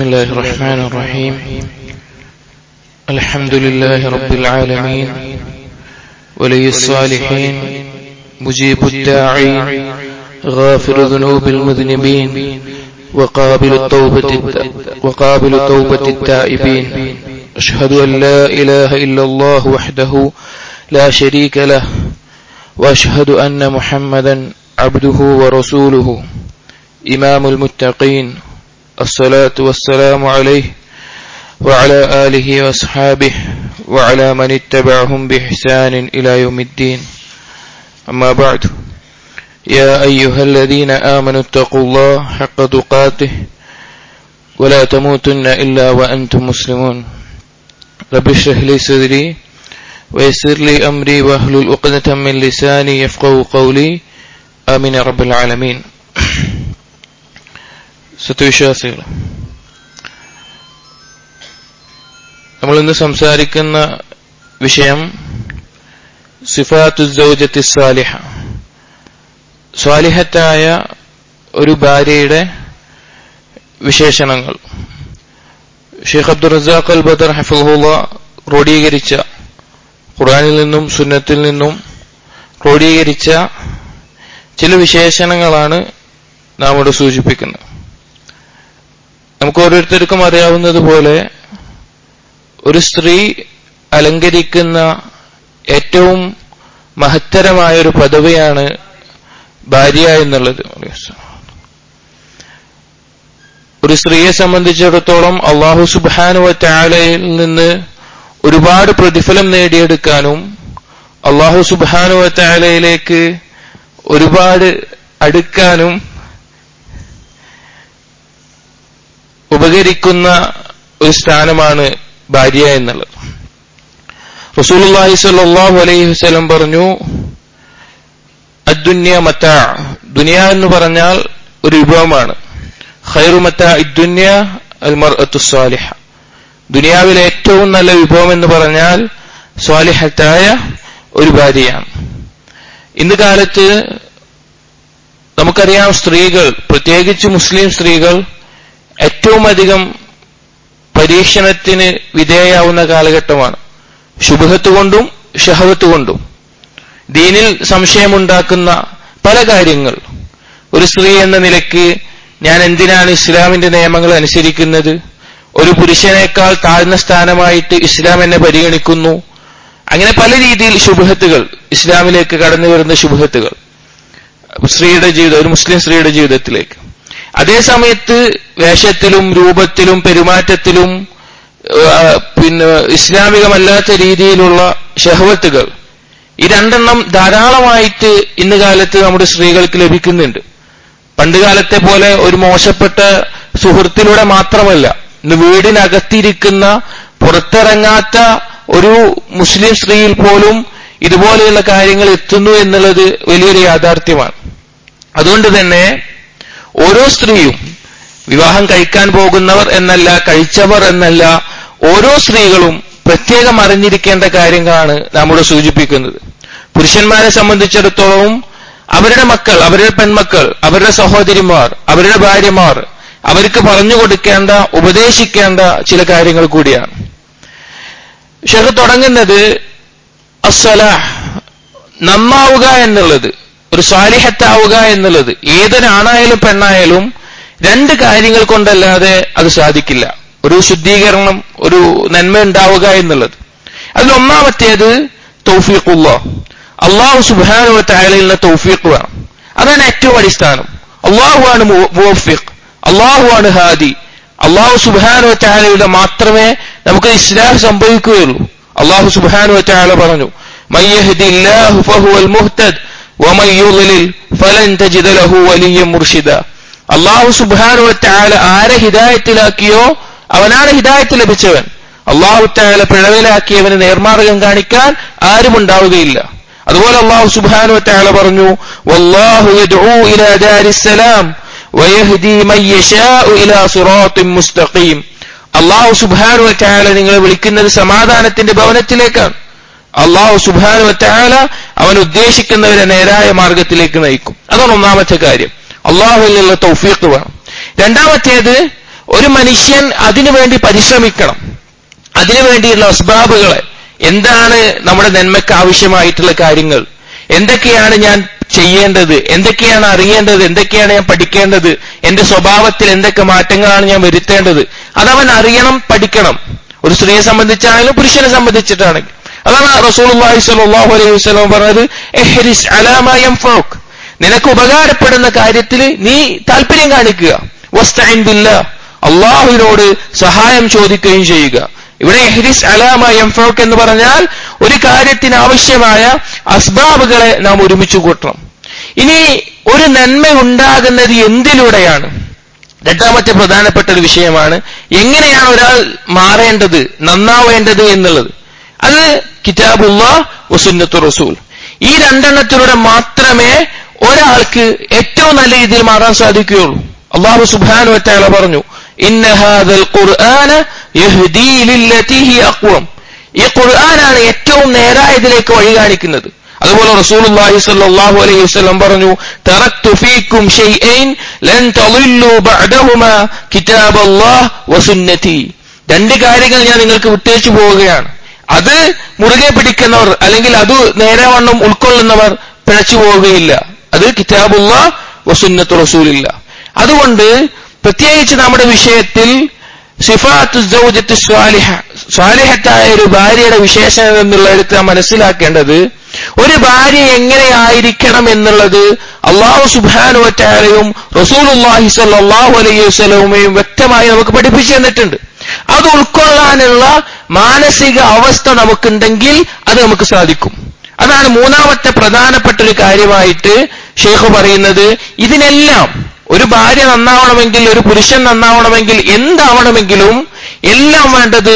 الله الرحمن الرحيم الحمد لله رب العالمين ولي الصالحين مجيب الداعين غافر ذنوب المذنبين وقابل التوبة وقابل توبة التائبين أشهد أن لا إله إلا الله وحده لا شريك له وأشهد أن محمدا عبده ورسوله إمام المتقين الصلاة والسلام عليه وعلى آله وأصحابه وعلى من اتبعهم بإحسان إلى يوم الدين أما بعد يا أيها الذين آمنوا اتقوا الله حق تقاته ولا تموتن إلا وأنتم مسلمون رب اشرح لي صدري ويسر لي أمري واحلل عقدة من لساني يفقه قولي آمين يا رب العالمين സത്യവിശ്വാസികൾ നമ്മൾ ഇന്ന് സംസാരിക്കുന്ന വിഷയം സിഫാത്തു സൗജത്തി സാലിഹ സ്വാലിഹത്തായ ഒരു ഭാര്യയുടെ വിശേഷണങ്ങൾ ഷെയ്ഖ് അബ്ദുൾ റസാഖ് അൽ ബദർ ഹഫുല്ല ക്രോഡീകരിച്ച ഖുറാനിൽ നിന്നും സുന്നത്തിൽ നിന്നും ക്രോഡീകരിച്ച ചില വിശേഷണങ്ങളാണ് നാം ഇവിടെ സൂചിപ്പിക്കുന്നത് നമുക്ക് ഓരോരുത്തർക്കും അറിയാവുന്നത് പോലെ ഒരു സ്ത്രീ അലങ്കരിക്കുന്ന ഏറ്റവും മഹത്തരമായ ഒരു പദവിയാണ് ഭാര്യ എന്നുള്ളത് ഒരു സ്ത്രീയെ സംബന്ധിച്ചിടത്തോളം അള്ളാഹു സുബാനുവ ടാലയിൽ നിന്ന് ഒരുപാട് പ്രതിഫലം നേടിയെടുക്കാനും അള്ളാഹു സുബാനുവ ടാലയിലേക്ക് ഒരുപാട് അടുക്കാനും ഉപകരിക്കുന്ന ഒരു സ്ഥാനമാണ് ഭാര്യ എന്നുള്ളത് റസൂലുള്ളാഹി സ്വല്ലല്ലാഹു അലൈഹി വസല്ലം പറഞ്ഞു അദ്ദുന്യ മത്താ ദുനിയ എന്ന് പറഞ്ഞാൽ ഒരു വിഭവമാണ് ഖൈറു മത്താ ഇദ്ദുന്യ അൽ മർഅത്തു സ്വാലിഹ ദുനിയാവിലെ ഏറ്റവും നല്ല വിഭവം എന്ന് പറഞ്ഞാൽ സ്വാലിഹത്തായ ഒരു ഭാര്യയാണ് ഇന്ന് കാലത്ത് നമുക്കറിയാം സ്ത്രീകൾ പ്രത്യേകിച്ച് മുസ്ലിം സ്ത്രീകൾ ഏറ്റവും അധികം പരീക്ഷണത്തിന് വിധേയാവുന്ന കാലഘട്ടമാണ് ശുഭഹത്ത് കൊണ്ടും ഷഹവത്ത് കൊണ്ടും ദീനിൽ സംശയമുണ്ടാക്കുന്ന പല കാര്യങ്ങൾ ഒരു സ്ത്രീ എന്ന നിലയ്ക്ക് ഞാൻ എന്തിനാണ് ഇസ്ലാമിന്റെ നിയമങ്ങൾ അനുസരിക്കുന്നത് ഒരു പുരുഷനേക്കാൾ താഴ്ന്ന സ്ഥാനമായിട്ട് ഇസ്ലാം എന്നെ പരിഗണിക്കുന്നു അങ്ങനെ പല രീതിയിൽ ശുഭഹത്തുകൾ ഇസ്ലാമിലേക്ക് കടന്നു വരുന്ന ശുഭഹത്തുകൾ സ്ത്രീയുടെ ജീവിതം ഒരു മുസ്ലിം സ്ത്രീയുടെ ജീവിതത്തിലേക്ക് അതേ സമയത്ത് വേഷത്തിലും രൂപത്തിലും പെരുമാറ്റത്തിലും പിന്നെ ഇസ്ലാമികമല്ലാത്ത രീതിയിലുള്ള ഷഹവത്തുകൾ ഈ രണ്ടെണ്ണം ധാരാളമായിട്ട് ഇന്ന് കാലത്ത് നമ്മുടെ സ്ത്രീകൾക്ക് ലഭിക്കുന്നുണ്ട് പണ്ട് കാലത്തെ പോലെ ഒരു മോശപ്പെട്ട സുഹൃത്തിലൂടെ മാത്രമല്ല ഇന്ന് വീടിനകത്തിരിക്കുന്ന പുറത്തിറങ്ങാത്ത ഒരു മുസ്ലിം സ്ത്രീയിൽ പോലും ഇതുപോലെയുള്ള കാര്യങ്ങൾ എത്തുന്നു എന്നുള്ളത് വലിയൊരു യാഥാർത്ഥ്യമാണ് അതുകൊണ്ട് തന്നെ ഓരോ സ്ത്രീയും വിവാഹം കഴിക്കാൻ പോകുന്നവർ എന്നല്ല കഴിച്ചവർ എന്നല്ല ഓരോ സ്ത്രീകളും പ്രത്യേകം അറിഞ്ഞിരിക്കേണ്ട കാര്യങ്ങളാണ് നമ്മോട് സൂചിപ്പിക്കുന്നത് പുരുഷന്മാരെ സംബന്ധിച്ചിടത്തോളം അവരുടെ മക്കൾ അവരുടെ പെൺമക്കൾ അവരുടെ സഹോദരിമാർ അവരുടെ ഭാര്യമാർ അവർക്ക് പറഞ്ഞു കൊടുക്കേണ്ട ഉപദേശിക്കേണ്ട ചില കാര്യങ്ങൾ കൂടിയാണ് ഷെഹ് തുടങ്ങുന്നത് അസ്വലാഹ് നന്നാവുക എന്നുള്ളത് ഒരു സ്വാലിഹത്താവുക എന്നുള്ളത് ഏതൊരാണായാലും പെണ്ണായാലും രണ്ട് കാര്യങ്ങൾ കൊണ്ടല്ലാതെ അത് സാധിക്കില്ല ഒരു ശുദ്ധീകരണം ഒരു നന്മ ഉണ്ടാവുക എന്നുള്ളത് അതിൽ ഒന്നാമത്തേത് തൗഫീഖുള്ള അള്ളാഹു സുബാനു തായാലയിൽ നിന്ന് തൗഫീഖ് വേണം അതാണ് ഏറ്റവും അടിസ്ഥാനം അള്ളാഹു ആണ് മുവഫിഖ് അള്ളാഹു ആണ് ഹാദി അള്ളാഹു സുബാനു തായാലയുടെ മാത്രമേ നമുക്ക് ഇസ്ലാം സംഭവിക്കുകയുള്ളൂ അള്ളാഹു സുബാനു തായാല പറഞ്ഞു മയ്യഹ്ദില്ലാഹു ഫഹുവൽ മുഹ്തദ് ومن يضلل فلن تجد له وليا مرشدا അള്ളാഹു സുബാനു താല ആരെ ഹിദായത്തിലാക്കിയോ അവനാണ് ഹിദായത്ത് ലഭിച്ചവൻ അള്ളാഹു താല പിഴവിലാക്കിയവന് നേർമാർഗം കാണിക്കാൻ ആരും ഉണ്ടാവുകയില്ല അതുപോലെ അള്ളാഹു സുബാനു താല പറഞ്ഞു വല്ലാഹു യദ്ഉ ഇലാ ദാരിസ്സലാം വയഹ്ദി മൻ യശാഉ ഇലാ സിറാത്തിൻ മുസ്തഖീം അള്ളാഹു സുബാനു താല നിങ്ങളെ വിളിക്കുന്നത് സമാധാനത്തിന്റെ ഭവനത്തിലേക്കാണ് അള്ളാഹു സുബാനു വറ്റാല അവൻ ഉദ്ദേശിക്കുന്നവരെ നേരായ മാർഗത്തിലേക്ക് നയിക്കും അതാണ് ഒന്നാമത്തെ കാര്യം അള്ളാഹുവിൽ നിന്നുള്ള തൗഫീഖ് വേണം രണ്ടാമത്തേത് ഒരു മനുഷ്യൻ അതിനുവേണ്ടി പരിശ്രമിക്കണം അതിനുവേണ്ടിയുള്ള അസ്ബാബുകളെ എന്താണ് നമ്മുടെ നന്മയ്ക്ക് ആവശ്യമായിട്ടുള്ള കാര്യങ്ങൾ എന്തൊക്കെയാണ് ഞാൻ ചെയ്യേണ്ടത് എന്തൊക്കെയാണ് അറിയേണ്ടത് എന്തൊക്കെയാണ് ഞാൻ പഠിക്കേണ്ടത് എന്റെ സ്വഭാവത്തിൽ എന്തൊക്കെ മാറ്റങ്ങളാണ് ഞാൻ വരുത്തേണ്ടത് അതവൻ അറിയണം പഠിക്കണം ഒരു സ്ത്രീയെ സംബന്ധിച്ചാണെങ്കിലും പുരുഷനെ സംബന്ധിച്ചിട്ടാണെങ്കിൽ അതാണ് റസൂലുള്ളാഹി സ്വല്ലല്ലാഹു അലൈഹി വസല്ലം പറഞ്ഞത് എഹ്രിസ് അലാ മാ യൻഫഉക് നിനക്ക് ഉപകാരപ്പെടുന്ന കാര്യത്തിൽ നീ താല്പര്യം കാണിക്കുക വസ്തഈൻ ബില്ലാഹ് അള്ളാഹുവിനോട് സഹായം ചോദിക്കുകയും ചെയ്യുക ഇവിടെ എഹ്രിസ് അലാമ എംഫോക്ക് എന്ന് പറഞ്ഞാൽ ഒരു കാര്യത്തിന് ആവശ്യമായ അസ്ബാബുകളെ നാം ഒരുമിച്ച് കൂട്ടണം ഇനി ഒരു നന്മ ഉണ്ടാകുന്നത് എന്തിലൂടെയാണ് രണ്ടാമത്തെ പ്രധാനപ്പെട്ട ഒരു വിഷയമാണ് എങ്ങനെയാണ് ഒരാൾ മാറേണ്ടത് നന്നാവേണ്ടത് എന്നുള്ളത് അത് കിതാബുള്ള വസുന്നത്തു റസൂൽ ഈ രണ്ടെണ്ണത്തിലൂടെ മാത്രമേ ഒരാൾക്ക് ഏറ്റവും നല്ല രീതിയിൽ മാറാൻ സാധിക്കുകയുള്ളൂ അള്ളാഹു സുബാനു വറ്റാല പറഞ്ഞു ഇന്ന ഹാദൽ ഖുർആന യഹ്ദീ ലില്ലതി ഹി അഖ്വം ഈ ഖുർആനാണ് ഏറ്റവും നേരായതിലേക്ക് വഴി കാണിക്കുന്നത് അതുപോലെ റസൂലുള്ളാഹി സ്വല്ലല്ലാഹു അലൈഹി വസല്ലം പറഞ്ഞു തറക്തു ഫീക്കും ഷൈഅൻ ലൻ തളില്ലു ബഅദഹുമാ കിതാബല്ലാഹ് വസുന്നതി രണ്ട് കാര്യങ്ങൾ ഞാൻ നിങ്ങൾക്ക് വിട്ടേച്ചു പോവുകയാണ് അത് മുറുകെ പിടിക്കുന്നവർ അല്ലെങ്കിൽ അത് നേരെവണ്ണം ഉൾക്കൊള്ളുന്നവർ പിഴച്ചു പോവുകയില്ല അത് കിതാബുള്ള വസുന്നത്ത് റസൂലില്ല അതുകൊണ്ട് പ്രത്യേകിച്ച് നമ്മുടെ വിഷയത്തിൽ സിഫാത്തു സൗജത്ത് സ്വാലിഹ സ്വാലിഹത്തായ ഒരു ഭാര്യയുടെ വിശേഷണം എന്നുള്ളിടത്ത് നാം മനസ്സിലാക്കേണ്ടത് ഒരു ഭാര്യ എങ്ങനെയായിരിക്കണം എന്നുള്ളത് അള്ളാഹു സുബാനുവറ്റാലയും റസൂലുല്ലാഹി സല്ലാഹു അലൈഹി വസ്ലമയും വ്യക്തമായി നമുക്ക് പഠിപ്പിച്ചു തന്നിട്ടുണ്ട് അത് ഉൾക്കൊള്ളാനുള്ള മാനസിക അവസ്ഥ നമുക്കുണ്ടെങ്കിൽ അത് നമുക്ക് സാധിക്കും അതാണ് മൂന്നാമത്തെ പ്രധാനപ്പെട്ട ഒരു കാര്യമായിട്ട് ഷെയ്ഖ് പറയുന്നത് ഇതിനെല്ലാം ഒരു ഭാര്യ നന്നാവണമെങ്കിൽ ഒരു പുരുഷൻ നന്നാവണമെങ്കിൽ എന്താവണമെങ്കിലും എല്ലാം വേണ്ടത്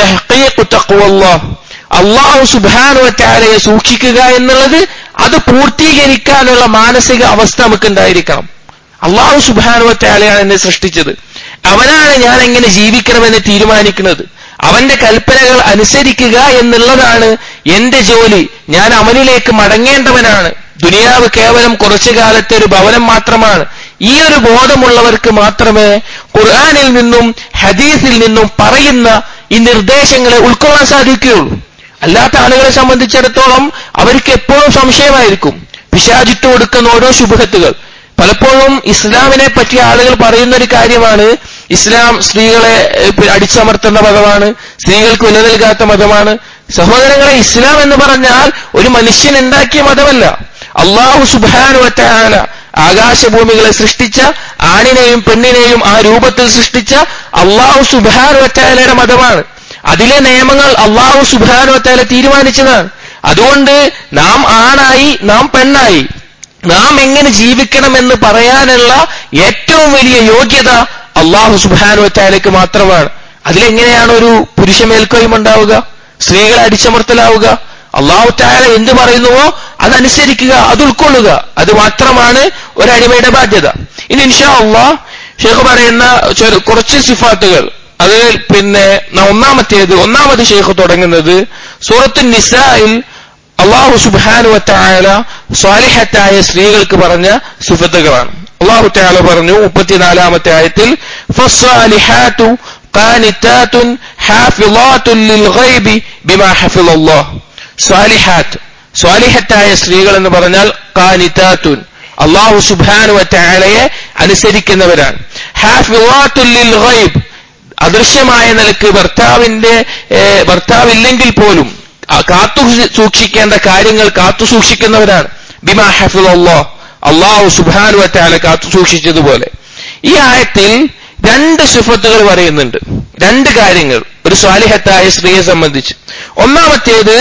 അള്ളാഹു സുബാനുവറ്റാലയെ സൂക്ഷിക്കുക എന്നുള്ളത് അത് പൂർത്തീകരിക്കാനുള്ള മാനസിക അവസ്ഥ നമുക്ക് ഉണ്ടായിരിക്കണം അള്ളാഹു സുബാനുവറ്റാലയാണ് എന്നെ സൃഷ്ടിച്ചത് അവനാണ് ഞാൻ എങ്ങനെ ജീവിക്കണമെന്ന് തീരുമാനിക്കുന്നത് അവന്റെ കൽപ്പനകൾ അനുസരിക്കുക എന്നുള്ളതാണ് എന്റെ ജോലി ഞാൻ അവനിലേക്ക് മടങ്ങേണ്ടവനാണ് ദുനിയാവ് കേവലം കുറച്ചു കാലത്തെ ഒരു ഭവനം മാത്രമാണ് ഈ ഒരു ബോധമുള്ളവർക്ക് മാത്രമേ ഖുർആാനിൽ നിന്നും ഹദീസിൽ നിന്നും പറയുന്ന ഈ നിർദ്ദേശങ്ങളെ ഉൾക്കൊള്ളാൻ സാധിക്കുകയുള്ളൂ അല്ലാത്ത ആളുകളെ സംബന്ധിച്ചിടത്തോളം അവർക്ക് എപ്പോഴും സംശയമായിരിക്കും പിശാചിട്ട് കൊടുക്കുന്ന ഓരോ ശുഭഹത്തുകൾ പലപ്പോഴും ഇസ്ലാമിനെ പറ്റി ആളുകൾ പറയുന്ന ഒരു കാര്യമാണ് ഇസ്ലാം സ്ത്രീകളെ അടിച്ചമർത്തുന്ന മതമാണ് സ്ത്രീകൾക്ക് വില നൽകാത്ത മതമാണ് സഹോദരങ്ങളെ ഇസ്ലാം എന്ന് പറഞ്ഞാൽ ഒരു മനുഷ്യൻ ഉണ്ടാക്കിയ മതമല്ല അള്ളാഹു സുബാനുവറ്റാല ആകാശഭൂമികളെ സൃഷ്ടിച്ച ആണിനെയും പെണ്ണിനെയും ആ രൂപത്തിൽ സൃഷ്ടിച്ച അള്ളാഹു സുബാനുവറ്റാലയുടെ മതമാണ് അതിലെ നിയമങ്ങൾ അള്ളാഹു സുബാനുവറ്റാല തീരുമാനിച്ചതാണ് അതുകൊണ്ട് നാം ആണായി നാം പെണ്ണായി നാം എങ്ങനെ ജീവിക്കണമെന്ന് പറയാനുള്ള ഏറ്റവും വലിയ യോഗ്യത അള്ളാഹു സുബാനുവറ്റാലയ്ക്ക് മാത്രമാണ് അതിലെങ്ങനെയാണ് ഒരു പുരുഷ മേൽക്കോയ്മ ഉണ്ടാവുക സ്ത്രീകളെ അടിച്ചമർത്തലാവുക അള്ളാഹു താല എന്ത് പറയുന്നുവോ അതനുസരിക്കുക അത് ഉൾക്കൊള്ളുക അത് മാത്രമാണ് ഒരടിമയുടെ ബാധ്യത ഇനി ഇൻഷാ അള്ളാഹ് ഷെയ്ഖ് പറയുന്ന കുറച്ച് സിഫാത്തുകൾ അത് പിന്നെ ഒന്നാമത്തേത് ഒന്നാമത് ഷെയ്ഖ് തുടങ്ങുന്നത് സൂറത്ത് നിസായിൽ അള്ളാഹു സുബാനുവത്തായ സ്വാലിഹത്തായ സ്ത്രീകൾക്ക് പറഞ്ഞ സിഫത്തുകളാണ് അള്ളാഹു താല പറഞ്ഞു മുപ്പത്തിനാലാമത്തെ ആയത്തിൽ ഫസ്വാലിഹാത്തു ഖാനിത്താത്തുൻ ഹാഫിളാത്തുൻ ലിൽ ഗൈബി ബിമാ ഹഫിളല്ലാഹ് സ്വാലിഹാത്ത് സ്വാലിഹത്തായ സ്ത്രീകൾ എന്ന് പറഞ്ഞാൽ ഖാനിത്താത്തുൻ അള്ളാഹു സുബാനു വറ്റാലയെ അനുസരിക്കുന്നവരാണ് ഹാഫിളാത്തുൻ ലിൽ ഗൈബ് അദൃശ്യമായ നിലക്ക് ഭർത്താവിന്റെ ഭർത്താവില്ലെങ്കിൽ പോലും കാത്തു സൂക്ഷിക്കേണ്ട കാര്യങ്ങൾ കാത്തു സൂക്ഷിക്കുന്നവരാണ് ബിമാ ഹഫിൾ അള്ളാഹ് അള്ളാഹു സുബാനു വറ്റാല കാത്തു സൂക്ഷിച്ചതുപോലെ ഈ ആയത്തിൽ രണ്ട് സുഫത്തുകൾ പറയുന്നുണ്ട് രണ്ട് കാര്യങ്ങൾ ഒരു സ്വാലിഹത്തായ സ്ത്രീയെ സംബന്ധിച്ച് ഒന്നാമത്തേത്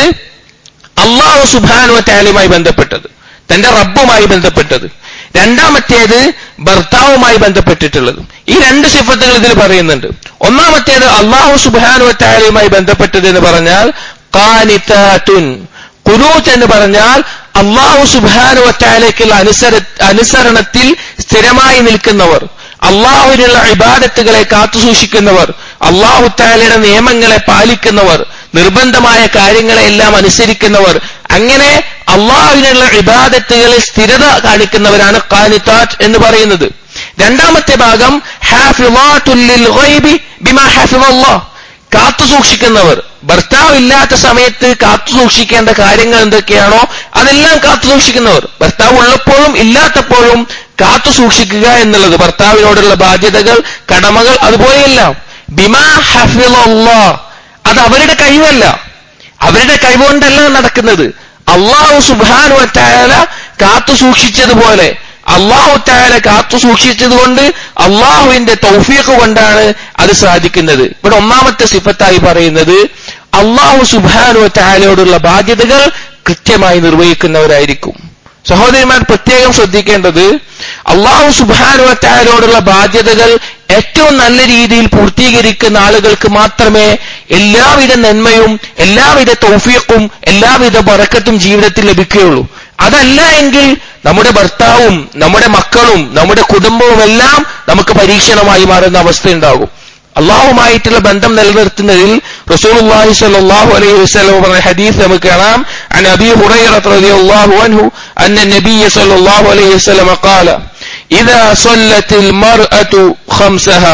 അള്ളാഹു സുബാനു വറ്റാലുമായി ബന്ധപ്പെട്ടത് തന്റെ റബ്ബുമായി ബന്ധപ്പെട്ടത് രണ്ടാമത്തേത് ഭർത്താവുമായി ബന്ധപ്പെട്ടിട്ടുള്ളത് ഈ രണ്ട് സിഫത്തുകൾ ഇതിൽ പറയുന്നുണ്ട് ഒന്നാമത്തേത് അള്ളാഹു സുബാനു വറ്റാലയുമായി ബന്ധപ്പെട്ടത് എന്ന് പറഞ്ഞാൽ കാനിത്താറ്റുൻ കുനൂത്ത് എന്ന് പറഞ്ഞാൽ അള്ളാഹു സുബാനു വറ്റാലേക്കുള്ള അനുസര അനുസരണത്തിൽ സ്ഥിരമായി നിൽക്കുന്നവർ അള്ളാഹുവിനുള്ള ഇബാദത്തുകളെ കാത്തുസൂക്ഷിക്കുന്നവർ അള്ളാഹു താലയുടെ നിയമങ്ങളെ പാലിക്കുന്നവർ നിർബന്ധമായ കാര്യങ്ങളെ എല്ലാം അനുസരിക്കുന്നവർ അങ്ങനെ അള്ളാഹുവിനുള്ള ഇബാദത്തുകളിൽ സ്ഥിരത കാണിക്കുന്നവരാണ് കാനിത്താറ്റ് എന്ന് പറയുന്നത് രണ്ടാമത്തെ ഭാഗം ഹാഫിളാത്തുൽ ലിൽ ഗൈബി ബിമാ ഹാഫിളല്ലാഹ് കാത്തു സൂക്ഷിക്കുന്നവർ ഭർത്താവില്ലാത്ത സമയത്ത് കാത്തു സൂക്ഷിക്കേണ്ട കാര്യങ്ങൾ എന്തൊക്കെയാണോ അതെല്ലാം കാത്തു സൂക്ഷിക്കുന്നവർ ഭർത്താവ് ഉള്ളപ്പോഴും ഇല്ലാത്തപ്പോഴും കാത്തു സൂക്ഷിക്കുക എന്നുള്ളത് ഭർത്താവിനോടുള്ള ബാധ്യതകൾ കടമകൾ അതുപോലെയെല്ലാം ബിമാ ഹഫിളല്ലാ അത് അവരുടെ കഴിവല്ല അവരുടെ കഴിവുകൊണ്ടല്ല നടക്കുന്നത് അള്ളാഹു സുബാനു വറ്റായാല കാത്തു സൂക്ഷിച്ചതുപോലെ അള്ളാഹു താല കാത്തു സൂക്ഷിച്ചതുകൊണ്ട് അള്ളാഹുവിന്റെ തൗഫീഖ് കൊണ്ടാണ് അത് സാധിക്കുന്നത് ഇവിടെ ഒന്നാമത്തെ സിഫത്തായി പറയുന്നത് അള്ളാഹു സുബാനു താലയോടുള്ള ബാധ്യതകൾ കൃത്യമായി നിർവഹിക്കുന്നവരായിരിക്കും സഹോദരിമാർ പ്രത്യേകം ശ്രദ്ധിക്കേണ്ടത് അള്ളാഹു സുബാനു താലയോടുള്ള ബാധ്യതകൾ ഏറ്റവും നല്ല രീതിയിൽ പൂർത്തീകരിക്കുന്ന ആളുകൾക്ക് മാത്രമേ എല്ലാവിധ നന്മയും എല്ലാവിധ തൗഫീഖും എല്ലാവിധ ബറക്കത്തും ജീവിതത്തിൽ ലഭിക്കുകയുള്ളൂ അതല്ല എങ്കിൽ നമ്മുടെ ഭർത്താവും നമ്മുടെ മക്കളും നമ്മുടെ കുടുംബവും എല്ലാം നമുക്ക് പരീക്ഷണമായി മാറുന്ന അവസ്ഥയുണ്ടാകും അള്ളാഹുമായിട്ടുള്ള ബന്ധം നിലനിർത്തുന്നതിൽ റസൂലുള്ളാഹി സ്വല്ലല്ലാഹു അലൈഹി വസല്ലം പറഞ്ഞ ഹദീസ് നമുക്ക് കാണാം عن ابي هريره رضي الله عنه ان النبي صلى الله عليه وسلم قال اذا صلت المراه خمسها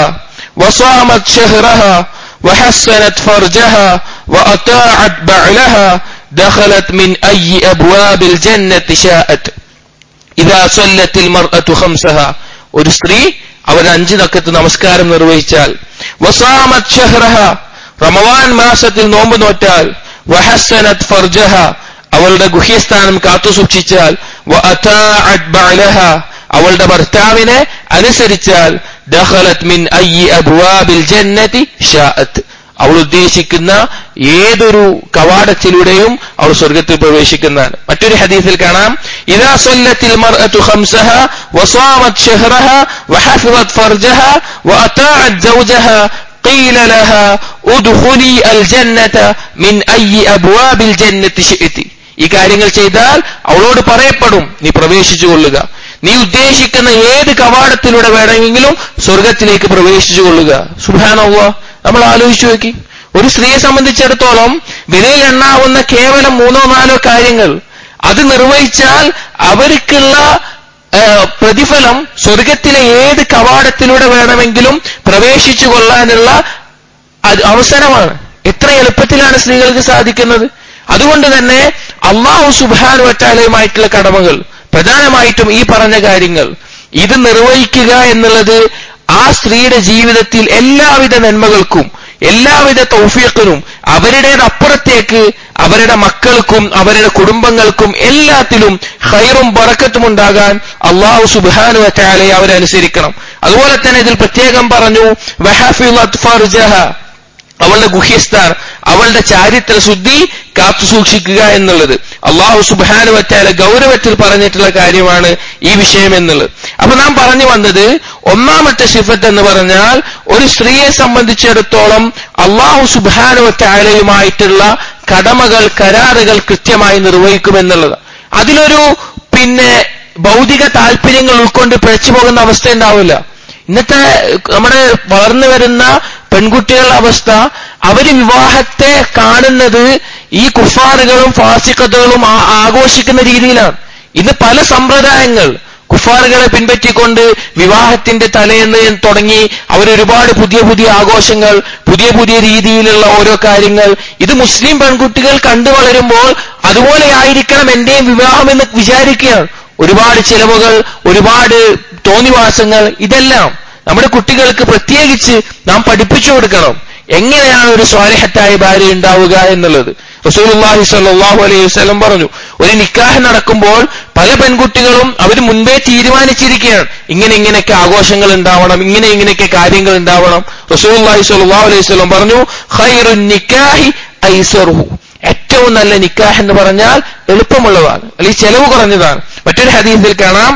وصامت شهرها وحسنت فرجها واطاعت بعلها دخلت من اي ابواب الجنه شاءت ഇതാ സല്ലത്തിൽ മർഅത്തു ഖംസഹ ഒരു സ്ത്രീ അവർ അഞ്ച് നക്കത്ത് നമസ്കാരം നിർവഹിച്ചാൽ വസാമത് ഷഹ്റഹ റമവാൻ മാസത്തിൽ നോമ്പ് നോറ്റാൽ വഹസനത് ഫർജഹ അവളുടെ ഗുഹ്യസ്ഥാനം കാത്തു സൂക്ഷിച്ചാൽ വഅതാഅത് ബഅലഹ അവളുടെ ഭർത്താവിനെ അനുസരിച്ചാൽ ദഖലത് മിൻ അയ്യി അബ്വാബിൽ ജന്നതി ഷാഅത്ത് അവൾ ഉദ്ദേശിക്കുന്ന ഏതൊരു കവാടത്തിലൂടെയും അവൾ സ്വർഗത്തിൽ പ്രവേശിക്കുന്നതാണ് മറ്റൊരു ഹദീസിൽ കാണാം ഇദാ സല്ലത്തിൽ മർഅതു ഖംസഹ വസാമത് ഷഹ്റഹ വഹഫിളത് ഫർജഹ വഅതാഅത് സൗജഹ قيل لها ادخلي الجنة من أي أبواب الجنة شئت ഈ കാര്യങ്ങൾ ചെയ്താൽ അവളോട് പറയപ്പെടും നീ പ്രവേശിച്ചു കൊള്ളുക നീ ഉദ്ദേശിക്കുന്ന ഏത് കവാടത്തിലൂടെ വേണമെങ്കിലും സ്വർഗത്തിലേക്ക് പ്രവേശിച്ചു കൊള്ളുക സുഭാനവ നമ്മൾ ആലോചിച്ചു നോക്കി ഒരു സ്ത്രീയെ സംബന്ധിച്ചിടത്തോളം വിലയിൽ എണ്ണാവുന്ന കേവലം മൂന്നോ നാലോ കാര്യങ്ങൾ അത് നിർവഹിച്ചാൽ അവർക്കുള്ള പ്രതിഫലം സ്വർഗത്തിലെ ഏത് കവാടത്തിലൂടെ വേണമെങ്കിലും പ്രവേശിച്ചു കൊള്ളാനുള്ള അവസരമാണ് എത്ര എളുപ്പത്തിലാണ് സ്ത്രീകൾക്ക് സാധിക്കുന്നത് അതുകൊണ്ട് തന്നെ അള്ളാഹു സുബാനു വറ്റാലയുമായിട്ടുള്ള കടമകൾ പ്രധാനമായിട്ടും ഈ പറഞ്ഞ കാര്യങ്ങൾ ഇത് നിർവഹിക്കുക എന്നുള്ളത് ആ സ്ത്രീയുടെ ജീവിതത്തിൽ എല്ലാവിധ നന്മകൾക്കും എല്ലാവിധ തൗഫീഖിനും അവരുടേത് അപ്പുറത്തേക്ക് അവരുടെ മക്കൾക്കും അവരുടെ കുടുംബങ്ങൾക്കും എല്ലാത്തിലും ഹൈറും ബറക്കത്തും ഉണ്ടാകാൻ അള്ളാഹു സുബാനു വറ്റാലയെ അവരനുസരിക്കണം അതുപോലെ തന്നെ ഇതിൽ പ്രത്യേകം പറഞ്ഞു വഹഫിളത് ഫർജഹ അവളുടെ ഗുഹ്യസ്ഥാൻ അവളുടെ ചാരിത്ര ശുദ്ധി കാത്തു സൂക്ഷിക്കുക എന്നുള്ളത് അള്ളാഹു സുബാനു വറ്റാല ഗൗരവത്തിൽ പറഞ്ഞിട്ടുള്ള കാര്യമാണ് ഈ വിഷയം എന്നുള്ളത് അപ്പൊ നാം പറഞ്ഞു വന്നത് ഒന്നാമത്തെ ഷിഫത്ത് എന്ന് പറഞ്ഞാൽ ഒരു സ്ത്രീയെ സംബന്ധിച്ചിടത്തോളം അള്ളാഹു സുബാനു വറ്റാലയുമായിട്ടുള്ള കടമകൾ കരാറുകൾ കൃത്യമായി നിർവഹിക്കുമെന്നുള്ളത് അതിലൊരു പിന്നെ ഭൗതിക താല്പര്യങ്ങൾ ഉൾക്കൊണ്ട് പിഴച്ചു പോകുന്ന അവസ്ഥ ഉണ്ടാവില്ല ഇന്നത്തെ നമ്മുടെ വളർന്നു വരുന്ന പെൺകുട്ടികളുടെ അവസ്ഥ അവര് വിവാഹത്തെ കാണുന്നത് ഈ കുഫാറുകളും ഫാസിക്കത്തുകളും ആഘോഷിക്കുന്ന രീതിയിലാണ് ഇന്ന് പല സമ്പ്രദായങ്ങൾ കുഫാറുകളെ പിൻപറ്റിക്കൊണ്ട് വിവാഹത്തിന്റെ തലേന്ന് തുടങ്ങി അവരൊരുപാട് പുതിയ പുതിയ ആഘോഷങ്ങൾ പുതിയ പുതിയ രീതിയിലുള്ള ഓരോ കാര്യങ്ങൾ ഇത് മുസ്ലിം പെൺകുട്ടികൾ കണ്ടു വളരുമ്പോൾ അതുപോലെ ആയിരിക്കണം എന്റെയും വിവാഹം എന്ന് വിചാരിക്കുകയാണ് ഒരുപാട് ചിലവുകൾ ഒരുപാട് തോന്നിവാസങ്ങൾ ഇതെല്ലാം നമ്മുടെ കുട്ടികൾക്ക് പ്രത്യേകിച്ച് നാം പഠിപ്പിച്ചു കൊടുക്കണം എങ്ങനെയാണ് ഒരു സ്വാലിഹത്തായ ഭാര്യ ഉണ്ടാവുക എന്നുള്ളത് റസൂലുള്ളാഹി സ്വല്ലല്ലാഹു അലൈഹി വസല്ലം പറഞ്ഞു ഒരു നിക്കാഹ് നടക്കുമ്പോൾ പല പെൺകുട്ടികളും അവർ മുൻപേ തീരുമാനിച്ചിരിക്കുകയാണ് ഇങ്ങനെ ഇങ്ങനെയൊക്കെ ആഘോഷങ്ങൾ ഉണ്ടാവണം ഇങ്ങനെ ഇങ്ങനെയൊക്കെ കാര്യങ്ങൾ ഉണ്ടാവണം റസൂലുള്ളാഹി സ്വല്ലല്ലാഹു അലൈഹി വസല്ലം പറഞ്ഞു ഖൈറുൻ നിക്കാഹി ഐസറുഹു ഏറ്റവും നല്ല നിക്കാഹ് എന്ന് പറഞ്ഞാൽ എളുപ്പമുള്ളതാണ് അല്ലെങ്കിൽ ചെലവ് കുറഞ്ഞതാണ് മറ്റൊരു ഹദീസിൽ കാണാം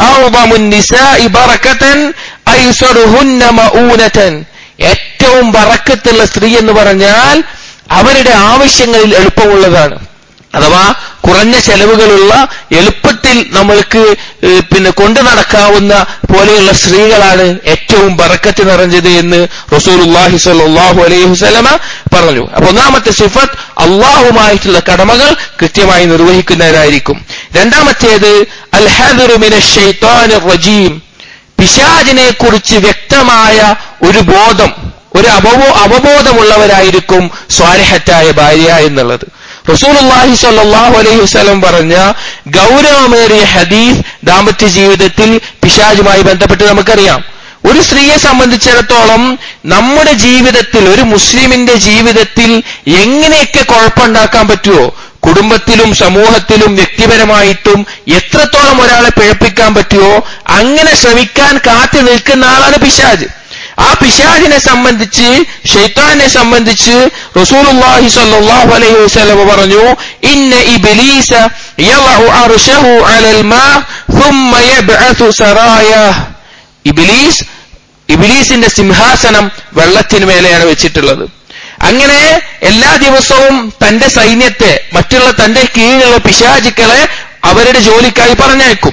ഏറ്റവും ബറക്കത്തുള്ള സ്ത്രീ എന്ന് പറഞ്ഞാൽ അവരുടെ ആവശ്യങ്ങളിൽ എളുപ്പമുള്ളതാണ് അഥവാ കുറഞ്ഞ ചെലവുകളുള്ള എളുപ്പത്തിൽ നമ്മൾക്ക് പിന്നെ കൊണ്ടു നടക്കാവുന്ന പോലെയുള്ള സ്ത്രീകളാണ് ഏറ്റവും ബറക്കത്ത് നിറഞ്ഞത് എന്ന് റസൂലുല്ലാഹി സ്വല്ലല്ലാഹു അലൈഹി വസല്ലമ പറഞ്ഞു അപ്പൊ ഒന്നാമത്തെ സിഫത്ത് അള്ളാഹുമായിട്ടുള്ള കടമകൾ കൃത്യമായി നിർവഹിക്കുന്നവരായിരിക്കും രണ്ടാമത്തേത് അൽ റജീം പിശാചിനെ കുറിച്ച് വ്യക്തമായ ഒരു ബോധം ഒരു അവബോ അവബോധമുള്ളവരായിരിക്കും സ്വാരഹറ്റായ ഭാര്യ എന്നുള്ളത് റസൂലുള്ളാഹി സ്വല്ലല്ലാഹു അലൈഹി വസല്ലം പറഞ്ഞ ഗൗരവമേറിയ ഹദീസ് ദാമ്പത്യ ജീവിതത്തിൽ പിശാചുമായി ബന്ധപ്പെട്ട് നമുക്കറിയാം ഒരു സ്ത്രീയെ സംബന്ധിച്ചിടത്തോളം നമ്മുടെ ജീവിതത്തിൽ ഒരു മുസ്ലിമിന്റെ ജീവിതത്തിൽ എങ്ങനെയൊക്കെ കുഴപ്പമുണ്ടാക്കാൻ പറ്റുമോ കുടുംബത്തിലും സമൂഹത്തിലും വ്യക്തിപരമായിട്ടും എത്രത്തോളം ഒരാളെ പിഴപ്പിക്കാൻ പറ്റുമോ അങ്ങനെ ശ്രമിക്കാൻ കാത്തു നിൽക്കുന്ന ആളാണ് പിശാജ് ആ പിശാജിനെ സംബന്ധിച്ച് ഷെയ്ത്താനെ സംബന്ധിച്ച് റസൂലുള്ളാഹി സ്വല്ലല്ലാഹു അലൈഹി വസല്ലം പറഞ്ഞു ഇന്ന ഇബ്ലീസ യളഉ അർശഹു അലൽ മാ ثم يبعث സറായah ഇബ്ലീസ് ഇബ്ലീസിന്റെ സിംഹാസനം വെള്ളത്തിന് മേലെയാണ് വെച്ചിട്ടുള്ളത് അങ്ങനെ എല്ലാ ദിവസവും തന്റെ സൈന്യത്തെ മറ്റുള്ള തന്റെ കീഴിലുള്ള പിശാചുക്കളെ അവരുടെ ജോലിക്കായി പറഞ്ഞയക്കും